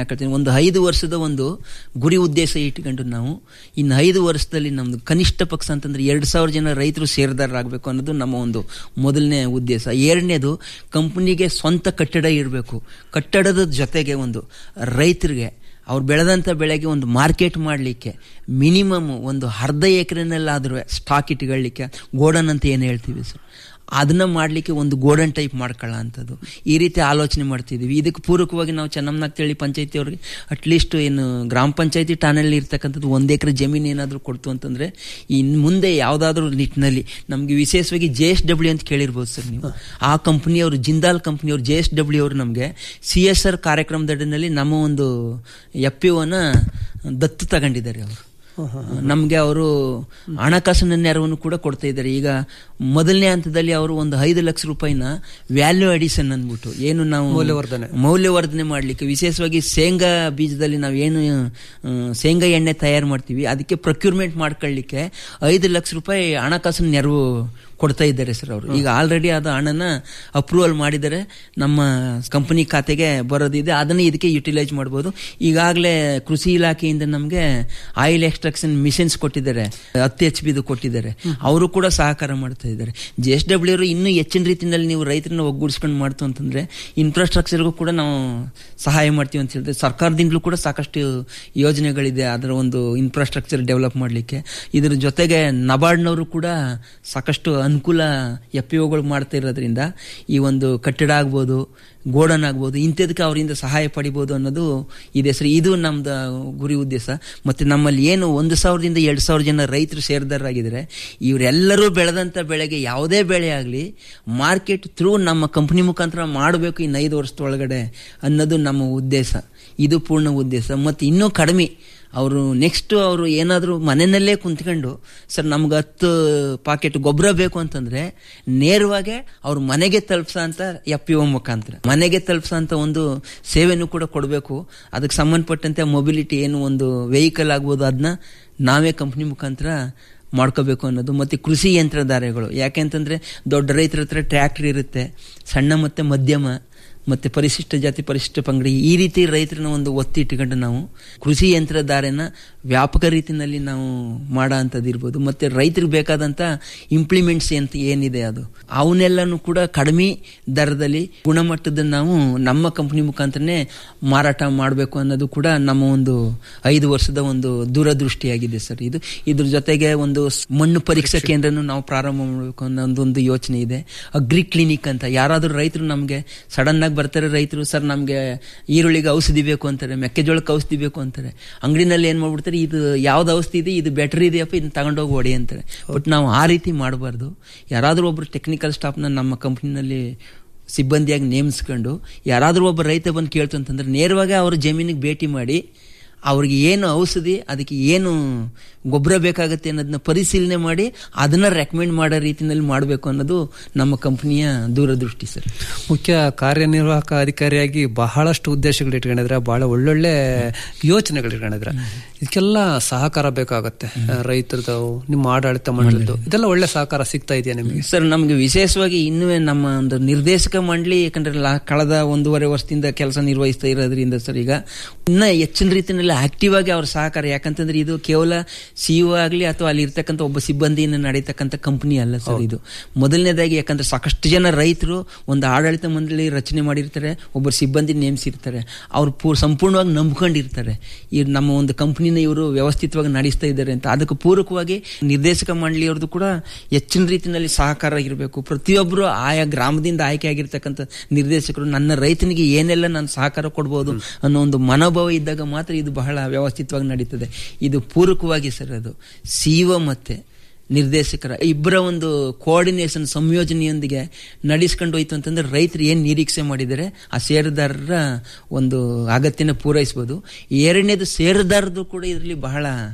ಯಾಕೆ ಹೇಳ್ತೀನಿ ಒಂದು ಐದು ವರ್ಷದ ಒಂದು ಗುರಿ ಉದ್ದೇಶ ಇಟ್ಕೊಂಡು ನಾವು ಇನ್ನು ಐದು ವರ್ಷದಲ್ಲಿ ನಮ್ದು ಕನಿಷ್ಠ ಪಕ್ಷ ಅಂತಂದ್ರೆ ಎರಡು ಸಾವಿರ ಜನ ರೈತರು ಸೇರ್ದಾರರಾಗಬೇಕು ಅನ್ನೋದು ನಮ್ಮ ಒಂದು ಮೊದಲನೇ ಉದ್ದೇಶ ಎರಡನೇದು ಕಂಪನಿಗೆ ಸ್ವಂತ ಕಟ್ಟಡ ಇರಬೇಕು ಕಟ್ಟಡದ ಜೊತೆಗೆ ಒಂದು ರೈತರಿಗೆ ಅವ್ರು ಬೆಳೆದಂಥ ಬೆಳೆಗೆ ಒಂದು ಮಾರ್ಕೆಟ್ ಮಾಡಲಿಕ್ಕೆ ಮಿನಿಮಮ್ ಒಂದು ಅರ್ಧ ಎಕರೆನಲ್ಲಾದ್ರೂ ಸ್ಟಾಕ್ ಇಟ್ಕೊಳ್ಳಿಕ್ಕೆ ಗೋಡನ್ ಅಂತ ಏನು ಹೇಳ್ತೀವಿ ಸರ್ ಅದನ್ನ ಮಾಡಲಿಕ್ಕೆ ಒಂದು ಗೋಡನ್ ಟೈಪ್ ಮಾಡ್ಕೊಳ್ಳೋ ಅಂಥದ್ದು ಈ ರೀತಿ ಆಲೋಚನೆ ಮಾಡ್ತಿದ್ದೀವಿ ಇದಕ್ಕೆ ಪೂರಕವಾಗಿ ನಾವು ಚೆನ್ನಮ್ಮನಾಗ್ತೇಳಿ ಪಂಚಾಯತಿ ಅವ್ರಿಗೆ ಅಟ್ಲೀಸ್ಟ್ ಏನು ಗ್ರಾಮ ಪಂಚಾಯತಿ ಠಾಣೆಯಲ್ಲಿ ಇರ್ತಕ್ಕಂಥದ್ದು ಒಂದು ಎಕರೆ ಜಮೀನು ಏನಾದರೂ ಕೊಡ್ತು ಅಂತಂದರೆ ಇನ್ನು ಮುಂದೆ ಯಾವುದಾದ್ರೂ ನಿಟ್ಟಿನಲ್ಲಿ ನಮಗೆ ವಿಶೇಷವಾಗಿ ಜೆ ಎಸ್ ಡಬ್ಲ್ಯೂ ಅಂತ ಕೇಳಿರ್ಬೋದು ಸರ್ ನೀವು ಆ ಕಂಪ್ನಿಯವರು ಜಿಂದಾಲ್ ಕಂಪ್ನಿಯವರು ಜೆ ಎಸ್ ಡಬ್ಲ್ಯೂ ಅವರು ನಮಗೆ ಸಿ ಎಸ್ ಆರ್ ಕಾರ್ಯಕ್ರಮದಡಿನಲ್ಲಿ ನಮ್ಮ ಒಂದು ಎಫ್ ಪಿ ಒನ ದತ್ತು ತಗೊಂಡಿದ್ದಾರೆ ಅವರು ನಮಗೆ ಅವರು ಹಣಕಾಸಿನ ನೆರವನ್ನು ಕೂಡ ಕೊಡ್ತಾ ಇದ್ದಾರೆ ಈಗ ಮೊದಲನೇ ಹಂತದಲ್ಲಿ ಅವರು ಒಂದು ಐದು ಲಕ್ಷ ರೂಪಾಯಿನ ವ್ಯಾಲ್ಯೂ ಅಡಿಷನ್ ಅಂದ್ಬಿಟ್ಟು ಏನು ನಾವು ಮೌಲ್ಯವರ್ಧನೆ. ಮೌಲ್ಯವರ್ಧನೆ ಮಾಡಲಿಕ್ಕೆ ವಿಶೇಷವಾಗಿ ಶೇಂಗಾ ಬೀಜದಲ್ಲಿ ನಾವು ಏನು ಆ, ಶೇಂಗಾ ಎಣ್ಣೆ ತಯಾರು ಮಾಡ್ತೀವಿ ಅದಕ್ಕೆ ಪ್ರೊಕ್ಯೂರ್ಮೆಂಟ್ ಮಾಡ್ಕೊಳ್ಳಿಕ್ಕೆ ಐದು ಲಕ್ಷ ರೂಪಾಯಿ ಹಣಕಾಸಿನ ನೆರವು ಕೊಡ್ತಾ ಇದ್ದಾರೆ ಸರ್ ಅವರು ಈಗ ಆಲ್ರೆಡಿ ಅದು ಹಣನ ಅಪ್ರೂವಲ್ ಮಾಡಿದ್ದಾರೆ ನಮ್ಮ ಕಂಪನಿ ಖಾತೆಗೆ ಬರೋದಿದೆ ಅದನ್ನ ಇದಕ್ಕೆ ಯುಟಿಲೈಸ್ ಮಾಡ್ಬೋದು ಈಗಾಗಲೇ ಕೃಷಿ ಇಲಾಖೆಯಿಂದ ನಮಗೆ ಆಯಿಲ್ ಎಕ್ಸ್ಟ್ರಾಕ್ಷನ್ ಮಿಷನ್ಸ್ ಕೊಟ್ಟಿದ್ದಾರೆ ಹತ್ತು ಎಚ್ ಬಿದು ಕೊಟ್ಟಿದ್ದಾರೆ ಅವರು ಕೂಡ ಸಹಕಾರ ಮಾಡ್ತಾ ಇದ್ದಾರೆ ಜೆ ಎಸ್ ಡಬ್ಲ್ಯೂ ಅವರು ಇನ್ನೂ ಹೆಚ್ಚಿನ ರೀತಿಯಲ್ಲಿ ನೀವು ರೈತರನ್ನ ಒಗ್ಗೂಡಿಸ್ಕೊಂಡು ಮಾಡ್ತು ಅಂತಂದ್ರೆ ಇನ್ಫ್ರಾಸ್ಟ್ರಕ್ಚರ್ಗೂ ಕೂಡ ನಾವು ಸಹಾಯ ಮಾಡ್ತೀವಿ ಅಂತ ಹೇಳಿದ್ರೆ ಸರ್ಕಾರದಿಂದಲೂ ಕೂಡ ಸಾಕಷ್ಟು ಯೋಜನೆಗಳಿದೆ ಅದರ ಒಂದು ಇನ್ಫ್ರಾಸ್ಟ್ರಕ್ಚರ್ ಡೆವಲಪ್ ಮಾಡಲಿಕ್ಕೆ ಇದ್ರ ಜೊತೆಗೆ ನಬಾರ್ಡ್ನವರು ಕೂಡ ಸಾಕಷ್ಟು ಅನುಕೂಲ ಎಫ್ ಪಿ ಒಗಳು ಮಾಡ್ತಾ ಇರೋದ್ರಿಂದ ಈ ಒಂದು ಕಟ್ಟಡ ಆಗ್ಬೋದು ಗೋಡನ್ ಆಗ್ಬೋದು ಇಂಥದಕ್ಕೆ ಅವರಿಂದ ಸಹಾಯ ಪಡಿಬೋದು ಅನ್ನೋದು ಇದೆ ಸರ್ ಇದು ನಮ್ದು ಗುರಿ ಉದ್ದೇಶ ಮತ್ತೆ ನಮ್ಮಲ್ಲಿ ಏನು ಒಂದು ಸಾವಿರದಿಂದ ಎರಡು ಸಾವಿರ ಜನ ರೈತರು ಸೇರ್ದಾರಾಗಿದ್ದಾರೆ ಇವರೆಲ್ಲರೂ ಬೆಳೆದಂಥ ಬೆಳೆಗೆ ಯಾವುದೇ ಬೆಳೆ ಆಗಲಿ ಮಾರ್ಕೆಟ್ ಥ್ರೂ ನಮ್ಮ ಕಂಪ್ನಿ ಮುಖಾಂತರ ಮಾಡಬೇಕು ಇನ್ನು ಐದು ವರ್ಷದೊಳಗಡೆ ಅನ್ನೋದು ನಮ್ಮ ಉದ್ದೇಶ ಇದು ಪೂರ್ಣ ಉದ್ದೇಶ ಮತ್ತು ಇನ್ನೂ ಕಡಿಮೆ ಅವರು ನೆಕ್ಸ್ಟ್ ಅವರು ಏನಾದರೂ ಮನೆಯಲ್ಲೇ ಕುಂತ್ಕೊಂಡು ಸರ್ ನಮ್ಗೆ ಹತ್ತು ಪಾಕೆಟ್ ಗೊಬ್ಬರ ಬೇಕು ಅಂತಂದ್ರೆ ನೇರವಾಗಿ ಅವ್ರ ಮನೆಗೆ ತಲುಪ್ಸೋ ಅಂತ ಎಫ್ ಪಿ ಒ ಮುಖಾಂತರ ಮನೆಗೆ ತಲುಪ್ಸೋ ಅಂತ ಒಂದು ಸೇವೆನೂ ಕೂಡ ಕೊಡಬೇಕು ಅದಕ್ಕೆ ಸಂಬಂಧಪಟ್ಟಂತೆ ಮೊಬಿಲಿಟಿ ಏನು ಒಂದು ವೆಹಿಕಲ್ ಆಗ್ಬೋದು ಅದನ್ನ ನಾವೇ ಕಂಪ್ನಿ ಮುಖಾಂತರ ಮಾಡ್ಕೋಬೇಕು ಅನ್ನೋದು ಮತ್ತು ಕೃಷಿ ಯಂತ್ರಧಾರೆಗಳು ಯಾಕೆಂತಂದ್ರೆ ದೊಡ್ಡ ರೈತರ ಹತ್ರ ಟ್ರ್ಯಾಕ್ಟರ್ ಇರುತ್ತೆ ಸಣ್ಣ ಮತ್ತು ಮಧ್ಯಮ ಮತ್ತು ಪರಿಶಿಷ್ಟ ಜಾತಿ ಪರಿಶಿಷ್ಟ ಪಂಗಡಿ ಈ ರೀತಿ ರೈತರನ್ನ ಒಂದು ಒತ್ತಿ ಇಟ್ಕೊಂಡು ನಾವು ಕೃಷಿ ಯಂತ್ರಧಾರೆನ ವ್ಯಾಪಕ ರೀತಿಯಲ್ಲಿ ನಾವು ಮಾಡೋ ಅಂಥದ್ದು ಇರ್ಬೋದು ಮತ್ತು ರೈತರಿಗೆ ಬೇಕಾದಂಥ ಇಂಪ್ಲಿಮೆಂಟ್ಸ್ ಅಂತ ಏನಿದೆ ಅದು ಅವನ್ನೆಲ್ಲನೂ ಕೂಡ ಕಡಿಮೆ ದರದಲ್ಲಿ ಗುಣಮಟ್ಟದ ನಾವು ನಮ್ಮ ಕಂಪ್ನಿ ಮುಖಾಂತರನೇ ಮಾರಾಟ ಮಾಡಬೇಕು ಅನ್ನೋದು ಕೂಡ ನಮ್ಮ ಒಂದು ಐದು ವರ್ಷದ ಒಂದು ದೂರದೃಷ್ಟಿಯಾಗಿದೆ ಸರ್ ಇದು ಇದ್ರ ಜೊತೆಗೆ ಒಂದು ಸ್- ಮಣ್ಣು ಪರೀಕ್ಷಾ ಕೇಂದ್ರನು ನಾವು ಪ್ರಾರಂಭ ಮಾಡಬೇಕು ಅನ್ನೋ ಒಂದು ಯೋಚನೆ ಇದೆ ಅಗ್ರಿ ಕ್ಲಿನಿಕ್ ಅಂತ ಯಾರಾದರೂ ರೈತರು ನಮಗೆ ಸಡನ್ ಆಗಿ ಬರ್ತಾರೆ ರೈತರು ಸರ್ ನಮಗೆ ಈರುಳ್ಳಿಗೆ ಔಷಧಿ ಬೇಕು ಅಂತಾರೆ ಮೆಕ್ಕೆಜೋಳಕ್ಕೆ ಔಷಧಿ ಬೇಕು ಅಂತಾರೆ ಅಂಗಡಿನಲ್ಲಿ ಏನು ಮಾಡ್ಬಿಡ್ತಾರೆ ಇದು ಯಾವ್ದು ಔಷಧಿ ಇದೆ ಇದು ಬೆಟರ್ ಇದೆಯಪ್ಪ ಇದನ್ನ ತಗೊಂಡೋಗಿ ಹೊಡಿ ಅಂತಾರೆ ಬಟ್ ನಾವು ಆ ರೀತಿ ಮಾಡಬಾರ್ದು ಯಾರಾದರೂ ಒಬ್ರು ಟೆಕ್ನಿಕಲ್ ಸ್ಟಾಫ್ನ ನಮ್ಮ ಕಂಪ್ನಿನಲ್ಲಿ ಸಿಬ್ಬಂದಿಯಾಗಿ ನೇಮಿಸ್ಕೊಂಡು ಯಾರಾದರೂ ಒಬ್ಬ ರೈತ ಬಂದು ಕೇಳ್ತು ಅಂತಂದ್ರೆ ನೇರವಾಗಿ ಅವ್ರ ಜಮೀನಿಗೆ ಭೇಟಿ ಮಾಡಿ ಅವ್ರಿಗೆ ಏನು ಔಷಧಿ ಅದಕ್ಕೆ ಏನು ಗೊಬ್ಬರ ಬೇಕಾಗುತ್ತೆ ಅನ್ನೋದನ್ನ ಪರಿಶೀಲನೆ ಮಾಡಿ ಅದನ್ನ ರೆಕಮೆಂಡ್ ಮಾಡೋ ರೀತಿಯಲ್ಲಿ ಮಾಡಬೇಕು ಅನ್ನೋದು ನಮ್ಮ ಕಂಪನಿಯ ದೂರದೃಷ್ಟಿ ಸರ್ ಮುಖ್ಯ ಕಾರ್ಯನಿರ್ವಾಹಕ ಅಧಿಕಾರಿಯಾಗಿ ಬಹಳಷ್ಟು ಉದ್ದೇಶಗಳು ಇಟ್ಕೊಂಡಿದ್ರೆ ಬಹಳ ಒಳ್ಳೊಳ್ಳೆ ಯೋಚನೆಗಳು ಇಟ್ಕೊಂಡಿದ್ರೆ ಇದಕ್ಕೆಲ್ಲ ಸಹಕಾರ ಬೇಕಾಗತ್ತೆ ರೈತರದು ನಿಮ್ಮ ಆಡಳಿತ ಮಂಡಳಿದು ಇದೆಲ್ಲ ಒಳ್ಳೆ ಸಹಕಾರ ಸಿಗ್ತಾ ಇದೆಯಾ ನಿಮಗೆ ಸರ್ ನಮಗೆ ವಿಶೇಷವಾಗಿ ಇನ್ನೂ ನಮ್ಮ ಒಂದು ನಿರ್ದೇಶಕ ಮಂಡಳಿ ಯಾಕಂದ್ರೆ ಲಾ- ಕಳೆದ ಒಂದೂವರೆ ವರ್ಷದಿಂದ ಕೆಲಸ ನಿರ್ವಹಿಸ್ತಾ ಇರೋದ್ರಿಂದ ಸರ್ ಈಗ ಇನ್ನ ಹೆಚ್ಚಿನ ರೀತಿಯಲ್ಲಿ ಆಕ್ಟಿವ್ ಆಗಿ ಅವ್ರ ಸಹಕಾರ ಯಾಕಂತಂದ್ರೆ ಇದು ಕೇವಲ ಸಿಇಒ ಆಗಲಿ ಅಥವಾ ಅಲ್ಲಿ ಇರ್ತಕ್ಕಂಥ ಒಬ್ಬ ಸಿಬ್ಬಂದಿಯಿಂದ ನಡೀತಕ್ಕಂಥ ಕಂಪನಿ ಅಲ್ಲ ಸರ್ ಇದು ಮೊದಲನೇದಾಗಿ ಯಾಕಂದ್ರೆ ಸಾಕಷ್ಟು ಜನ ರೈತರು ಒಂದು ಆಡಳಿತ ಮಂಡಳಿ ರಚನೆ ಮಾಡಿರ್ತಾರೆ ಒಬ್ಬರು ಸಿಬ್ಬಂದಿ ನೇಮಿಸಿರ್ತಾರೆ ಅವ್ರು ಪೂ ಸಂಪೂರ್ಣವಾಗಿ ನಂಬ್ಕೊಂಡಿರ್ತಾರೆ ಈ ನಮ್ಮ ಒಂದು ಕಂಪನಿನ ಇವರು ವ್ಯವಸ್ಥಿತವಾಗಿ ನಡೆಸ್ತಾ ಇದ್ದಾರೆ ಅಂತ ಅದಕ್ಕೆ ಪೂರಕವಾಗಿ ನಿರ್ದೇಶಕ ಮಂಡಳಿಯವ್ರದ್ದು ಕೂಡ ಹೆಚ್ಚಿನ ರೀತಿಯಲ್ಲಿ ಸಹಕಾರ ಇರಬೇಕು ಪ್ರತಿಯೊಬ್ಬರು ಆಯಾ ಗ್ರಾಮದಿಂದ ಆಯ್ಕೆ ಆಗಿರ್ತಕ್ಕಂಥ ನಿರ್ದೇಶಕರು ನನ್ನ ರೈತನಿಗೆ ಏನೆಲ್ಲ ನಾನು ಸಹಕಾರ ಕೊಡ್ಬೋದು ಅನ್ನೋ ಒಂದು ಮನೋಭಾವ ಇದ್ದಾಗ ಮಾತ್ರ ಇದು ಬಹಳ ವ್ಯವಸ್ಥಿತವಾಗಿ ನಡೀತದೆ ಇದು ಪೂರಕವಾಗಿ ಸರ್ ಅದು ಸಿಇಒ ಮತ್ತೆ ನಿರ್ದೇಶಕರ ಇಬ್ಬರ ಒಂದು ಕೋಆರ್ಡಿನೇಷನ್ ಸಂಯೋಜನೆಯೊಂದಿಗೆ ನಡೆಸ್ಕೊಂಡು ಹೋಯ್ತು ಅಂತಂದ್ರೆ ರೈತರು ಏನು ನಿರೀಕ್ಷೆ ಮಾಡಿದರೆ ಆ ಷೇರುದಾರರ ಒಂದು ಅಗತ್ಯನ ಪೂರೈಸ್ಬೋದು ಎರಡನೇದು ಷೇರುದಾರದು ಕೂಡ ಇದರಲ್ಲಿ ಬಹಳ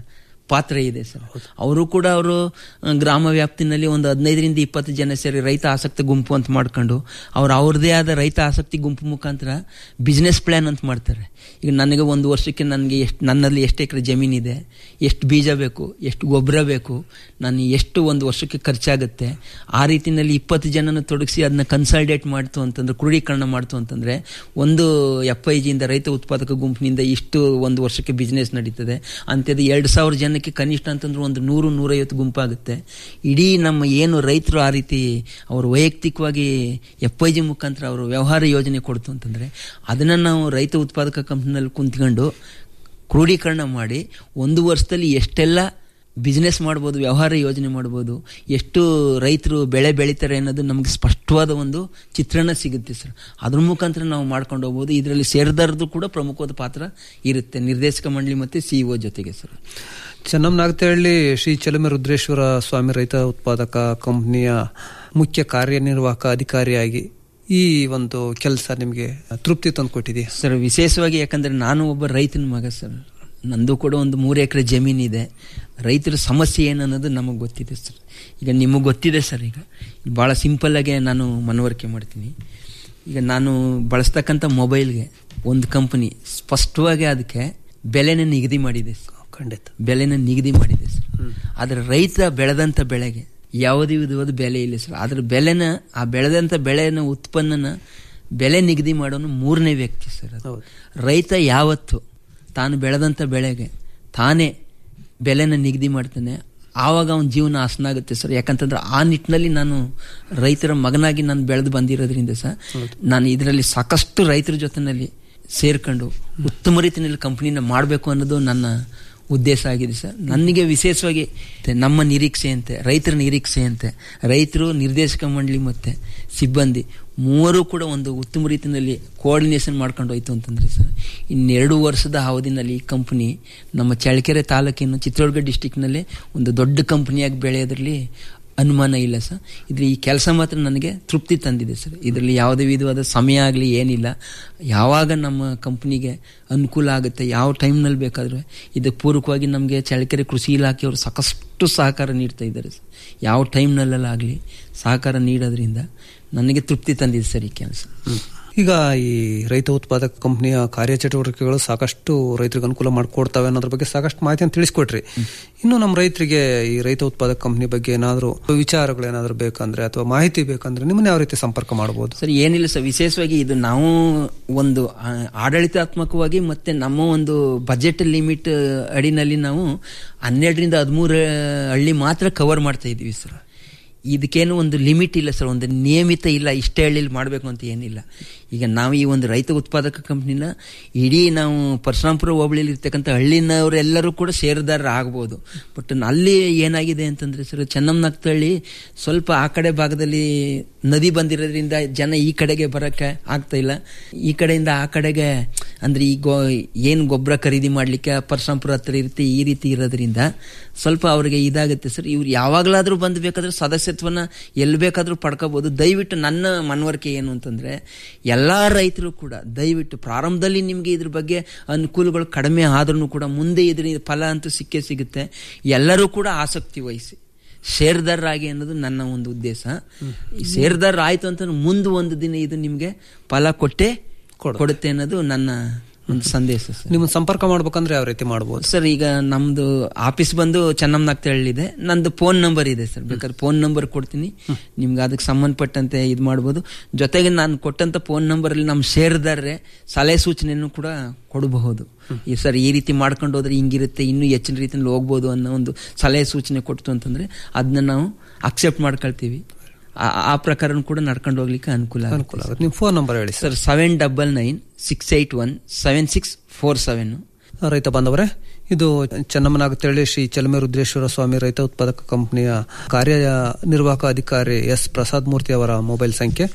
ಪಾತ್ರ ಇದೆ ಸರ್ ಅವರು ಕೂಡ ಅವರು ಆ, ಗ್ರಾಮ ವ್ಯಾಪ್ತಿನಲ್ಲಿ ಒಂದು ಹದಿನೈದರಿಂದ ಇಪ್ಪತ್ತು ಜನ ಸೇರಿ ರೈತ ಆಸಕ್ತಿ ಗುಂಪು ಅಂತ ಮಾಡ್ಕೊಂಡು ಅವ್ರು ಅವ್ರದ್ದೇ ಆದ ರೈತ ಆಸಕ್ತಿ ಗುಂಪು ಮುಖಾಂತರ ಬಿಸ್ನೆಸ್ ಪ್ಲಾನ್ ಅಂತ ಮಾಡ್ತಾರೆ ಈಗ ನನಗೆ ಒಂದು ವರ್ಷಕ್ಕೆ ನನಗೆ ಎಷ್ಟು ನನ್ನಲ್ಲಿ ಎಷ್ಟು ಎಕರೆ ಜಮೀನಿದೆ ಎಷ್ಟು ಬೀಜ ಬೇಕು ಎಷ್ಟು ಗೊಬ್ಬರ ಬೇಕು ನಾನು ಎಷ್ಟು ಒಂದು ವರ್ಷಕ್ಕೆ ಖರ್ಚಾಗುತ್ತೆ ಆ ರೀತಿನಲ್ಲಿ ಇಪ್ಪತ್ತು ಜನನ ತೊಡಗಿಸಿ ಅದನ್ನ ಕನ್ಸಲ್ಟೇಟ್ ಮಾಡ್ತು ಅಂತಂದ್ರೆ ಕ್ರೋಢೀಕರಣ ಮಾಡ್ತು ಅಂತಂದ್ರೆ ಒಂದು ಎಫ್ ಐ ಜಿಯಿಂದ ರೈತ ಉತ್ಪಾದಕ ಗುಂಪಿನಿಂದ ಇಷ್ಟು ಒಂದು ವರ್ಷಕ್ಕೆ ಬಿಸ್ನೆಸ್ ನಡೀತದೆ ಅಂಥದ್ದು ಎರಡು ಸಾವಿರ ಜನಕ್ಕೆ ಕನಿಷ್ಠ ಅಂತಂದ್ರೆ ಒಂದು ನೂರು ನೂರೈವತ್ತು ಗುಂಪಾಗುತ್ತೆ ಇಡೀ ನಮ್ಮ ಏನು ರೈತರು ಆ ರೀತಿ ಅವರು ವೈಯಕ್ತಿಕವಾಗಿ ಎಫ್ ಐ ಜಿ ಮುಖಾಂತರ ಅವರು ವ್ಯವಹಾರ ಯೋಜನೆ ಕೊಡ್ತು ಅಂತಂದ್ರೆ ಅದನ್ನ ನಾವು ರೈತ ಉತ್ಪಾದಕ ಕಂಪ್ನಿನಲ್ಲಿ ಕುಂತ್ಕೊಂಡು ಕ್ರೋಢೀಕರಣ ಮಾಡಿ ಒಂದು ವರ್ಷದಲ್ಲಿ ಎಷ್ಟೆಲ್ಲ ಬಿಸ್ನೆಸ್ ಮಾಡ್ಬೋದು ವ್ಯವಹಾರ ಯೋಜನೆ ಮಾಡ್ಬೋದು ಎಷ್ಟು ರೈತರು ಬೆಳೆ ಬೆಳೀತಾರೆ ಅನ್ನೋದು ನಮಗೆ ಸ್ಪಷ್ಟವಾದ ಒಂದು ಚಿತ್ರಣ ಸಿಗುತ್ತೆ ಸರ್ ಅದ್ರ ಮುಖಾಂತರ ನಾವು ಮಾಡ್ಕೊಂಡು ಹೋಗ್ಬೋದು ಇದರಲ್ಲಿ ಸೇರಿದಾರದು ಕೂಡ ಪ್ರಮುಖವಾದ ಪಾತ್ರ ಇರುತ್ತೆ ನಿರ್ದೇಶಕ ಮಂಡಳಿ ಮತ್ತು ಸಿಇಒ ಜೊತೆಗೆ ಸರ್ ಚೆನ್ನಮ್ಮನಾಗತಹಳ್ಳಿ ಶ್ರೀ ಚಲಮೆ ರುದ್ರೇಶ್ವರ ಸ್ವಾಮಿ ರೈತ ಉತ್ಪಾದಕ ಕಂಪನಿಯ ಮುಖ್ಯ ಕಾರ್ಯನಿರ್ವಾಹಕ ಅಧಿಕಾರಿಯಾಗಿ ಈ ಒಂದು ಕೆಲಸ ನಿಮಗೆ ತೃಪ್ತಿ ತಂದುಕೊಟ್ಟಿದೆಯಾ ಸರ್ ವಿಶೇಷವಾಗಿ ಯಾಕಂದ್ರೆ ನಾನು ಒಬ್ಬ ರೈತನ ಮಗ ಸರ್ ನಂದು ಕೂಡ ಒಂದು ಮೂರು ಎಕರೆ ಜಮೀನಿದೆ ರೈತರ ಸಮಸ್ಯೆ ಏನು ಅನ್ನೋದು ನಮಗೆ ಗೊತ್ತಿದೆ ಸರ್ ಈಗ ನಿಮಗೆ ಗೊತ್ತಿದೆ ಸರ್ ಈಗ ಭಾಳ ಸಿಂಪಲ್ಲಾಗೆ ನಾನು ಮನವರಿಕೆ ಮಾಡ್ತೀನಿ ಈಗ ನಾನು ಬಳಸ್ತಕ್ಕಂಥ ಮೊಬೈಲ್ಗೆ ಒಂದು ಕಂಪನಿ ಸ್ಪಷ್ಟವಾಗಿ ಅದಕ್ಕೆ ಬೆಲೆನ ನಿಗದಿ ಮಾಡಿದೆ ಸರ್ ಖಂಡಿತ ಬೆಲೆನ ನಿಗದಿ ಮಾಡಿದೆ ಸರ್ ಆದರೆ ರೈತ ಬೆಳೆದಂಥ ಬೆಳೆಗೆ ಯಾವುದೇ ವಿಧವಾದ ಬೆಲೆ ಇಲ್ಲ ಸರ್ ಅದ್ರ ಬೆಲೆನ ಆ ಬೆಳೆದಂಥ ಬೆಳೆನ ಉತ್ಪನ್ನನ ಬೆಲೆ ನಿಗದಿ ಮಾಡೋನು ಮೂರನೇ ವ್ಯಕ್ತಿ ಸರ್ ಅದು ರೈತ ಯಾವತ್ತು ತಾನು ಬೆಳೆದಂಥ ಬೆಳೆಗೆ ತಾನೇ ಬೆಲೆನ ನಿಗದಿ ಮಾಡ್ತಾನೆ ಆವಾಗ ಅವನ ಜೀವನ ಹಸನಾಗುತ್ತೆ ಸರ್ ಯಾಕಂತಂದ್ರೆ ಆ ನಿಟ್ಟಿನಲ್ಲಿ ನಾನು ರೈತರ ಮಗನಾಗಿ ನಾನು ಬೆಳೆದು ಬಂದಿರೋದ್ರಿಂದ ಸರ್ ನಾನು ಇದರಲ್ಲಿ ಸಾಕಷ್ಟು ರೈತರ ಜೊತೆನಲ್ಲಿ ಸೇರ್ಕೊಂಡು ಉತ್ತಮ ರೀತಿಯಲ್ಲಿ ಕಂಪ್ನಿನ ಮಾಡಬೇಕು ಅನ್ನೋದು ನನ್ನ ಉದ್ದೇಶ ಆಗಿದೆ ಸರ್ ನನಗೆ ವಿಶೇಷವಾಗಿ ನಮ್ಮ ನಿರೀಕ್ಷೆಯಂತೆ ರೈತರ ನಿರೀಕ್ಷೆಯಂತೆ ರೈತರು ನಿರ್ದೇಶಕ ಮಂಡಳಿ ಮತ್ತು ಸಿಬ್ಬಂದಿ ಮೂವರು ಕೂಡ ಒಂದು ಉತ್ತಮ ರೀತಿಯಲ್ಲಿ ಕೋಆರ್ಡಿನೇಷನ್ ಮಾಡ್ಕೊಂಡು ಹೋಯ್ತು ಅಂತಂದ್ರೆ ಸರ್ ಇನ್ನೆರಡು ವರ್ಷದ ಅವಧಿನಲ್ಲಿ ಈ ಕಂಪನಿ ನಮ್ಮ ಚಳ್ಳಕೆರೆ ತಾಲೂಕಿನ ಚಿತ್ರದುರ್ಗ ಡಿಸ್ಟಿಕ್ನಲ್ಲೇ ಒಂದು ದೊಡ್ಡ ಕಂಪನಿಯಾಗಿ ಬೆಳೆಯೋದ್ರಲ್ಲಿ ಅನುಮಾನ ಇಲ್ಲ ಸರ್ ಇದ್ರ ಈ ಕೆಲಸ ಮಾತ್ರ ನನಗೆ ತೃಪ್ತಿ ತಂದಿದೆ ಸರ್ ಇದರಲ್ಲಿ ಯಾವುದೇ ವಿಧವಾದ ಸಮಯ ಆಗಲಿ ಏನಿಲ್ಲ ಯಾವಾಗ ನಮ್ಮ ಕಂಪ್ನಿಗೆ ಅನುಕೂಲ ಆಗುತ್ತೆ ಯಾವ ಟೈಮ್ನಲ್ಲಿ ಬೇಕಾದರೂ ಇದಕ್ಕೆ ಪೂರಕವಾಗಿ ನಮಗೆ ಚಳ್ಳಕೆರೆ ಕೃಷಿ ಇಲಾಖೆಯವರು ಸಾಕಷ್ಟು ಸಹಕಾರ ನೀಡ್ತಾ ಇದ್ದಾರೆ ಸರ್ ಯಾವ ಟೈಮ್ನಲ್ಲಾಗಲಿ ಸಹಕಾರ ನೀಡೋದ್ರಿಂದ ನನಗೆ ತೃಪ್ತಿ ತಂದಿದೆ ಸರ್ ಈ ಕೆಲಸ ಈಗ ಈ ರೈತ ಉತ್ಪಾದಕ ಕಂಪನಿಯ ಕಾರ್ಯಚಟುವಟಿಕೆಗಳು ಸಾಕಷ್ಟು ರೈತರಿಗೆ ಅನುಕೂಲ ಮಾಡಿಕೊಡ್ತವೆ ಅನ್ನೋದ್ರ ಬಗ್ಗೆ ಸಾಕಷ್ಟು ಮಾಹಿತಿಯನ್ನು ತಿಳಿಸ್ಕೊಟ್ರಿ ಇನ್ನು ನಮ್ಮ ರೈತರಿಗೆ ಈ ರೈತ ಉತ್ಪಾದಕ ಕಂಪನಿ ಬಗ್ಗೆ ಏನಾದರೂ ವಿಚಾರಗಳು ಏನಾದರೂ ಬೇಕಂದ್ರೆ ಅಥವಾ ಮಾಹಿತಿ ಬೇಕಂದ್ರೆ ನಿಮ್ಮನ್ನ ಯಾವ ರೀತಿ ಸಂಪರ್ಕ ಮಾಡಬಹುದು ಸರ್ ಏನಿಲ್ಲ ಸರ್ ವಿಶೇಷವಾಗಿ ಇದು ನಾವು ಒಂದು ಆ, ಆಡಳಿತಾತ್ಮಕವಾಗಿ ಮತ್ತೆ ನಮ್ಮ ಒಂದು ಬಜೆಟ್ ಲಿಮಿಟ್ ಅಡಿನಲ್ಲಿ ನಾವು ಹನ್ನೆರಡರಿಂದ ಹದಿಮೂರು ಹಳ್ಳಿ ಮಾತ್ರ ಕವರ್ ಮಾಡ್ತಾ ಇದ್ದೀವಿ ಸರ್ ಇದಕ್ಕೇನು ಒಂದು ಲಿಮಿಟ್ ಇಲ್ಲ ಸರ್ ಒಂದು ನಿಯಮಿತ ಇಲ್ಲ ಇಷ್ಟೇ ಹಳ್ಳಿಲಿ ಮಾಡಬೇಕು ಅಂತ ಏನಿಲ್ಲ ಈಗ ನಾವು ಈ ಒಂದು ರೈತ ಉತ್ಪಾದಕ ಕಂಪ್ನಿನ ಇಡೀ ನಾವು ಪರಶುರಾಮಪುರ ಹೋಬಳಿಲಿ ಇರ್ತಕ್ಕಂಥ ಹಳ್ಳಿನವರೆಲ್ಲರೂ ಕೂಡ ಷೇರುದಾರರು ಆಗ್ಬೋದು ಬಟ್ ಅಲ್ಲಿ ಏನಾಗಿದೆ ಅಂತಂದ್ರೆ ಸರ್ ಚೆನ್ನಮ್ಮನಕ್ತಳ್ಳಿ ಸ್ವಲ್ಪ ಆ ಕಡೆ ಭಾಗದಲ್ಲಿ ನದಿ ಬಂದಿರೋದ್ರಿಂದ ಜನ ಈ ಕಡೆಗೆ ಬರೋಕ್ಕೆ ಆಗ್ತಾ ಇಲ್ಲ ಈ ಕಡೆಯಿಂದ ಆ ಕಡೆಗೆ ಅಂದ್ರೆ ಈ ಗೋ ಏನು ಗೊಬ್ಬರ ಖರೀದಿ ಮಾಡಲಿಕ್ಕೆ ಪರಶುರಾಮಪುರ ಹತ್ರ ಇರುತ್ತೆ ಈ ರೀತಿ ಇರೋದ್ರಿಂದ ಸ್ವಲ್ಪ ಅವ್ರಿಗೆ ಇದಾಗುತ್ತೆ ಸರ್ ಇವ್ರು ಯಾವಾಗಲಾದ್ರೂ ಬಂದು ಬೇಕಾದ್ರೆ ಸದಸ್ಯತ್ವನ ಎಲ್ಲಿ ಬೇಕಾದ್ರೂ ಪಡ್ಕೋಬಹುದು ದಯವಿಟ್ಟು ನನ್ನ ಮನವರಿಕೆ ಏನು ಅಂತಂದ್ರೆ ಎಲ್ಲಾ ರೈತರು ಕೂಡ ದಯವಿಟ್ಟು ಪ್ರಾರಂಭದಲ್ಲಿ ನಿಮಗೆ ಇದ್ರ ಬಗ್ಗೆ ಅನುಕೂಲಗಳು ಕಡಿಮೆ ಆದ್ರೂ ಕೂಡ ಮುಂದೆ ಇದ್ರ ಫಲ ಅಂತೂ ಸಿಕ್ಕೇ ಸಿಗುತ್ತೆ ಎಲ್ಲರೂ ಕೂಡ ಆಸಕ್ತಿ ವಹಿಸಿ ಷೇರ್ದಾರರಾಗಿ ಅನ್ನೋದು ನನ್ನ ಒಂದು ಉದ್ದೇಶ ಈ ಷೇರ್ದಾರ ಆಯ್ತು ಅಂತ ಮುಂದೆ ಒಂದು ದಿನ ಇದು ನಿಮಗೆ ಫಲ ಕೊಟ್ಟೆ ಕೊಡುತ್ತೆ ಅನ್ನೋದು ನನ್ನ ಒಂದು ಸಂದೇಶ ಸರ್ ನಿಮ್ಮ ಸಂಪರ್ಕ ಮಾಡ್ಬೇಕಂದ್ರೆ ಯಾವ ರೀತಿ ಮಾಡಬಹುದು ಸರ್ ಈಗ ನಮ್ದು ಆಫೀಸ್ ಬಂದು ಚೆನ್ನಮ್ಮನಾಗ್ತಳ್ಳಿದೆ ನಂದು ಫೋನ್ ನಂಬರ್ ಇದೆ ಸರ್ ಬೇಕಾದ್ರೆ ಫೋನ್ ನಂಬರ್ ಕೊಡ್ತೀನಿ ನಿಮ್ಗೆ ಅದಕ್ಕೆ ಸಂಬಂಧಪಟ್ಟಂತೆ ಇದು ಮಾಡ್ಬೋದು ಜೊತೆಗೆ ನಾನು ಕೊಟ್ಟಂತ ಫೋನ್ ನಂಬರಲ್ಲಿ ನಮ್ಮ ಷೇರ್ದಾರರೆ ಸಲಹೆ ಸೂಚನೆಯನ್ನು ಕೂಡ ಕೊಡಬಹುದು ಈ ಸರ್ ಈ ರೀತಿ ಮಾಡ್ಕೊಂಡು ಹೋದ್ರೆ ಹಿಂಗಿರುತ್ತೆ ಇನ್ನೂ ಹೆಚ್ಚಿನ ರೀತಿಯಲ್ಲಿ ಹೋಗ್ಬೋದು ಅನ್ನೋ ಒಂದು ಸಲಹೆ ಸೂಚನೆ ಕೊಡ್ತು ಅಂತಂದ್ರೆ ಅದನ್ನ ನಾವು ಅಕ್ಸೆಪ್ಟ್ ಮಾಡ್ಕೊಳ್ತೀವಿ ಆ- ಆ ಪ್ರಕಾರ ಕೂಡ ನಡ್ಕೊಂಡು ಹೋಗ್ಲಿಕ್ಕೆ ಅನುಕೂಲ ಅನುಕೂಲ ಆಗುತ್ತೆ ನಿಮ್ಮ ಫೋನ್ ನಂಬರ್ ಹೇಳಿ sir seven double nine six eight one seven six four seven ರೈತ ಬಾಂಧವರೇ ಇದು ಚೆನ್ನಮ್ಮನಾಗತಳ್ಳಿ ಶ್ರೀ ಚಲಮೆ ರುದ್ರೇಶ್ವರ ಸ್ವಾಮಿ ರೈತ ಉತ್ಪಾದಕ ಕಂಪನಿಯ ಕಾರ್ಯನಿರ್ವಾಹಕ ಅಧಿಕಾರಿ ಎಸ್ ಪ್ರಸಾದ್ ಮೂರ್ತಿ ಅವರ ಮೊಬೈಲ್ ಸಂಖ್ಯೆ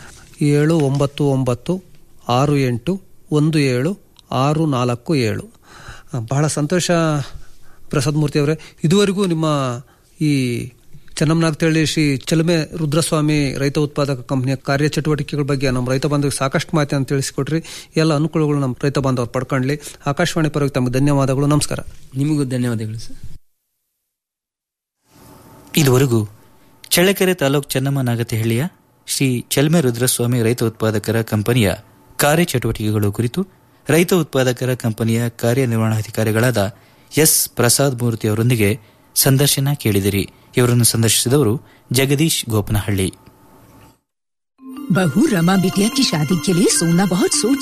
ಏಳು ಒಂಬತ್ತು ಒಂಬತ್ತು ಆರು ಎಂಟು ಒಂದು ಏಳು ಆರು ನಾಲ್ಕು ಏಳು ಆ, ಬಹಳ ಸಂತೋಷ ಪ್ರಸಾದ್ ಮೂರ್ತಿ ಅವರೇ ಇದುವರೆಗೂ ನಿಮ್ಮ ಈ ಚೆನ್ನಮ್ಮನಾಗತಳ್ಳಿ ಶ್ರೀ ಚಲಮೆ ರುದ್ರಸ್ವಾಮಿ ರೈತ ಉತ್ಪಾದಕ ಕಂಪನಿಯ ಕಾರ್ಯಚಟುವಟಿಕೆಗಳ ಬಗ್ಗೆ ನಮ್ಮ ರೈತ ಬಾಂಧವರಿಗೆ ಸಾಕಷ್ಟು ಮಾಹಿತಿಯನ್ನು ತಿಳಿಸಿಕೊಟ್ರಿ ಎಲ್ಲ ಅನುಕೂಲಗಳು ನಮ್ಮ ರೈತ ಬಾಂಧವರು ಪಡ್ಕೊಂಡ್ಲಿ ಆಕಾಶವಾಣಿ ಪರವಾಗಿ ತಮಗೆ ಧನ್ಯವಾದಗಳು ನಮಸ್ಕಾರ ನಿಮಗೂ ಧನ್ಯವಾದಗಳು ಸರ್ ಇದುವರೆಗೂ ಚಳ್ಳಕೆರೆ ತಾಲೂಕು ಚೆನ್ನಮ್ಮ ನಾಗತಿಹಳ್ಳಿಯ ಶ್ರೀ ಚೆಲ್ಮೆ ರುದ್ರಸ್ವಾಮಿ ರೈತ ಉತ್ಪಾದಕರ ಕಂಪನಿಯ ಕಾರ್ಯಚಟುವಟಿಕೆಗಳು ಕುರಿತು ರೈತ ಉತ್ಪಾದಕರ ಕಂಪನಿಯ ಕಾರ್ಯನಿರ್ವಹಣಾಧಿಕಾರಿಗಳಾದ ಎಸ್ ಪ್ರಸಾದ್ ಮೂರ್ತಿ ಅವರೊಂದಿಗೆ ಸಂದರ್ಶನ ಕೇಳಿದಿರಿ ಇವರನ್ನು ಸಂದರ್ಶಿಸಿದವರು ಜಗದೀಶ್ ಗೋಪನಹಳ್ಳಿ बहू रमा बिटिया की शादी के लिए सोना बहुत सोच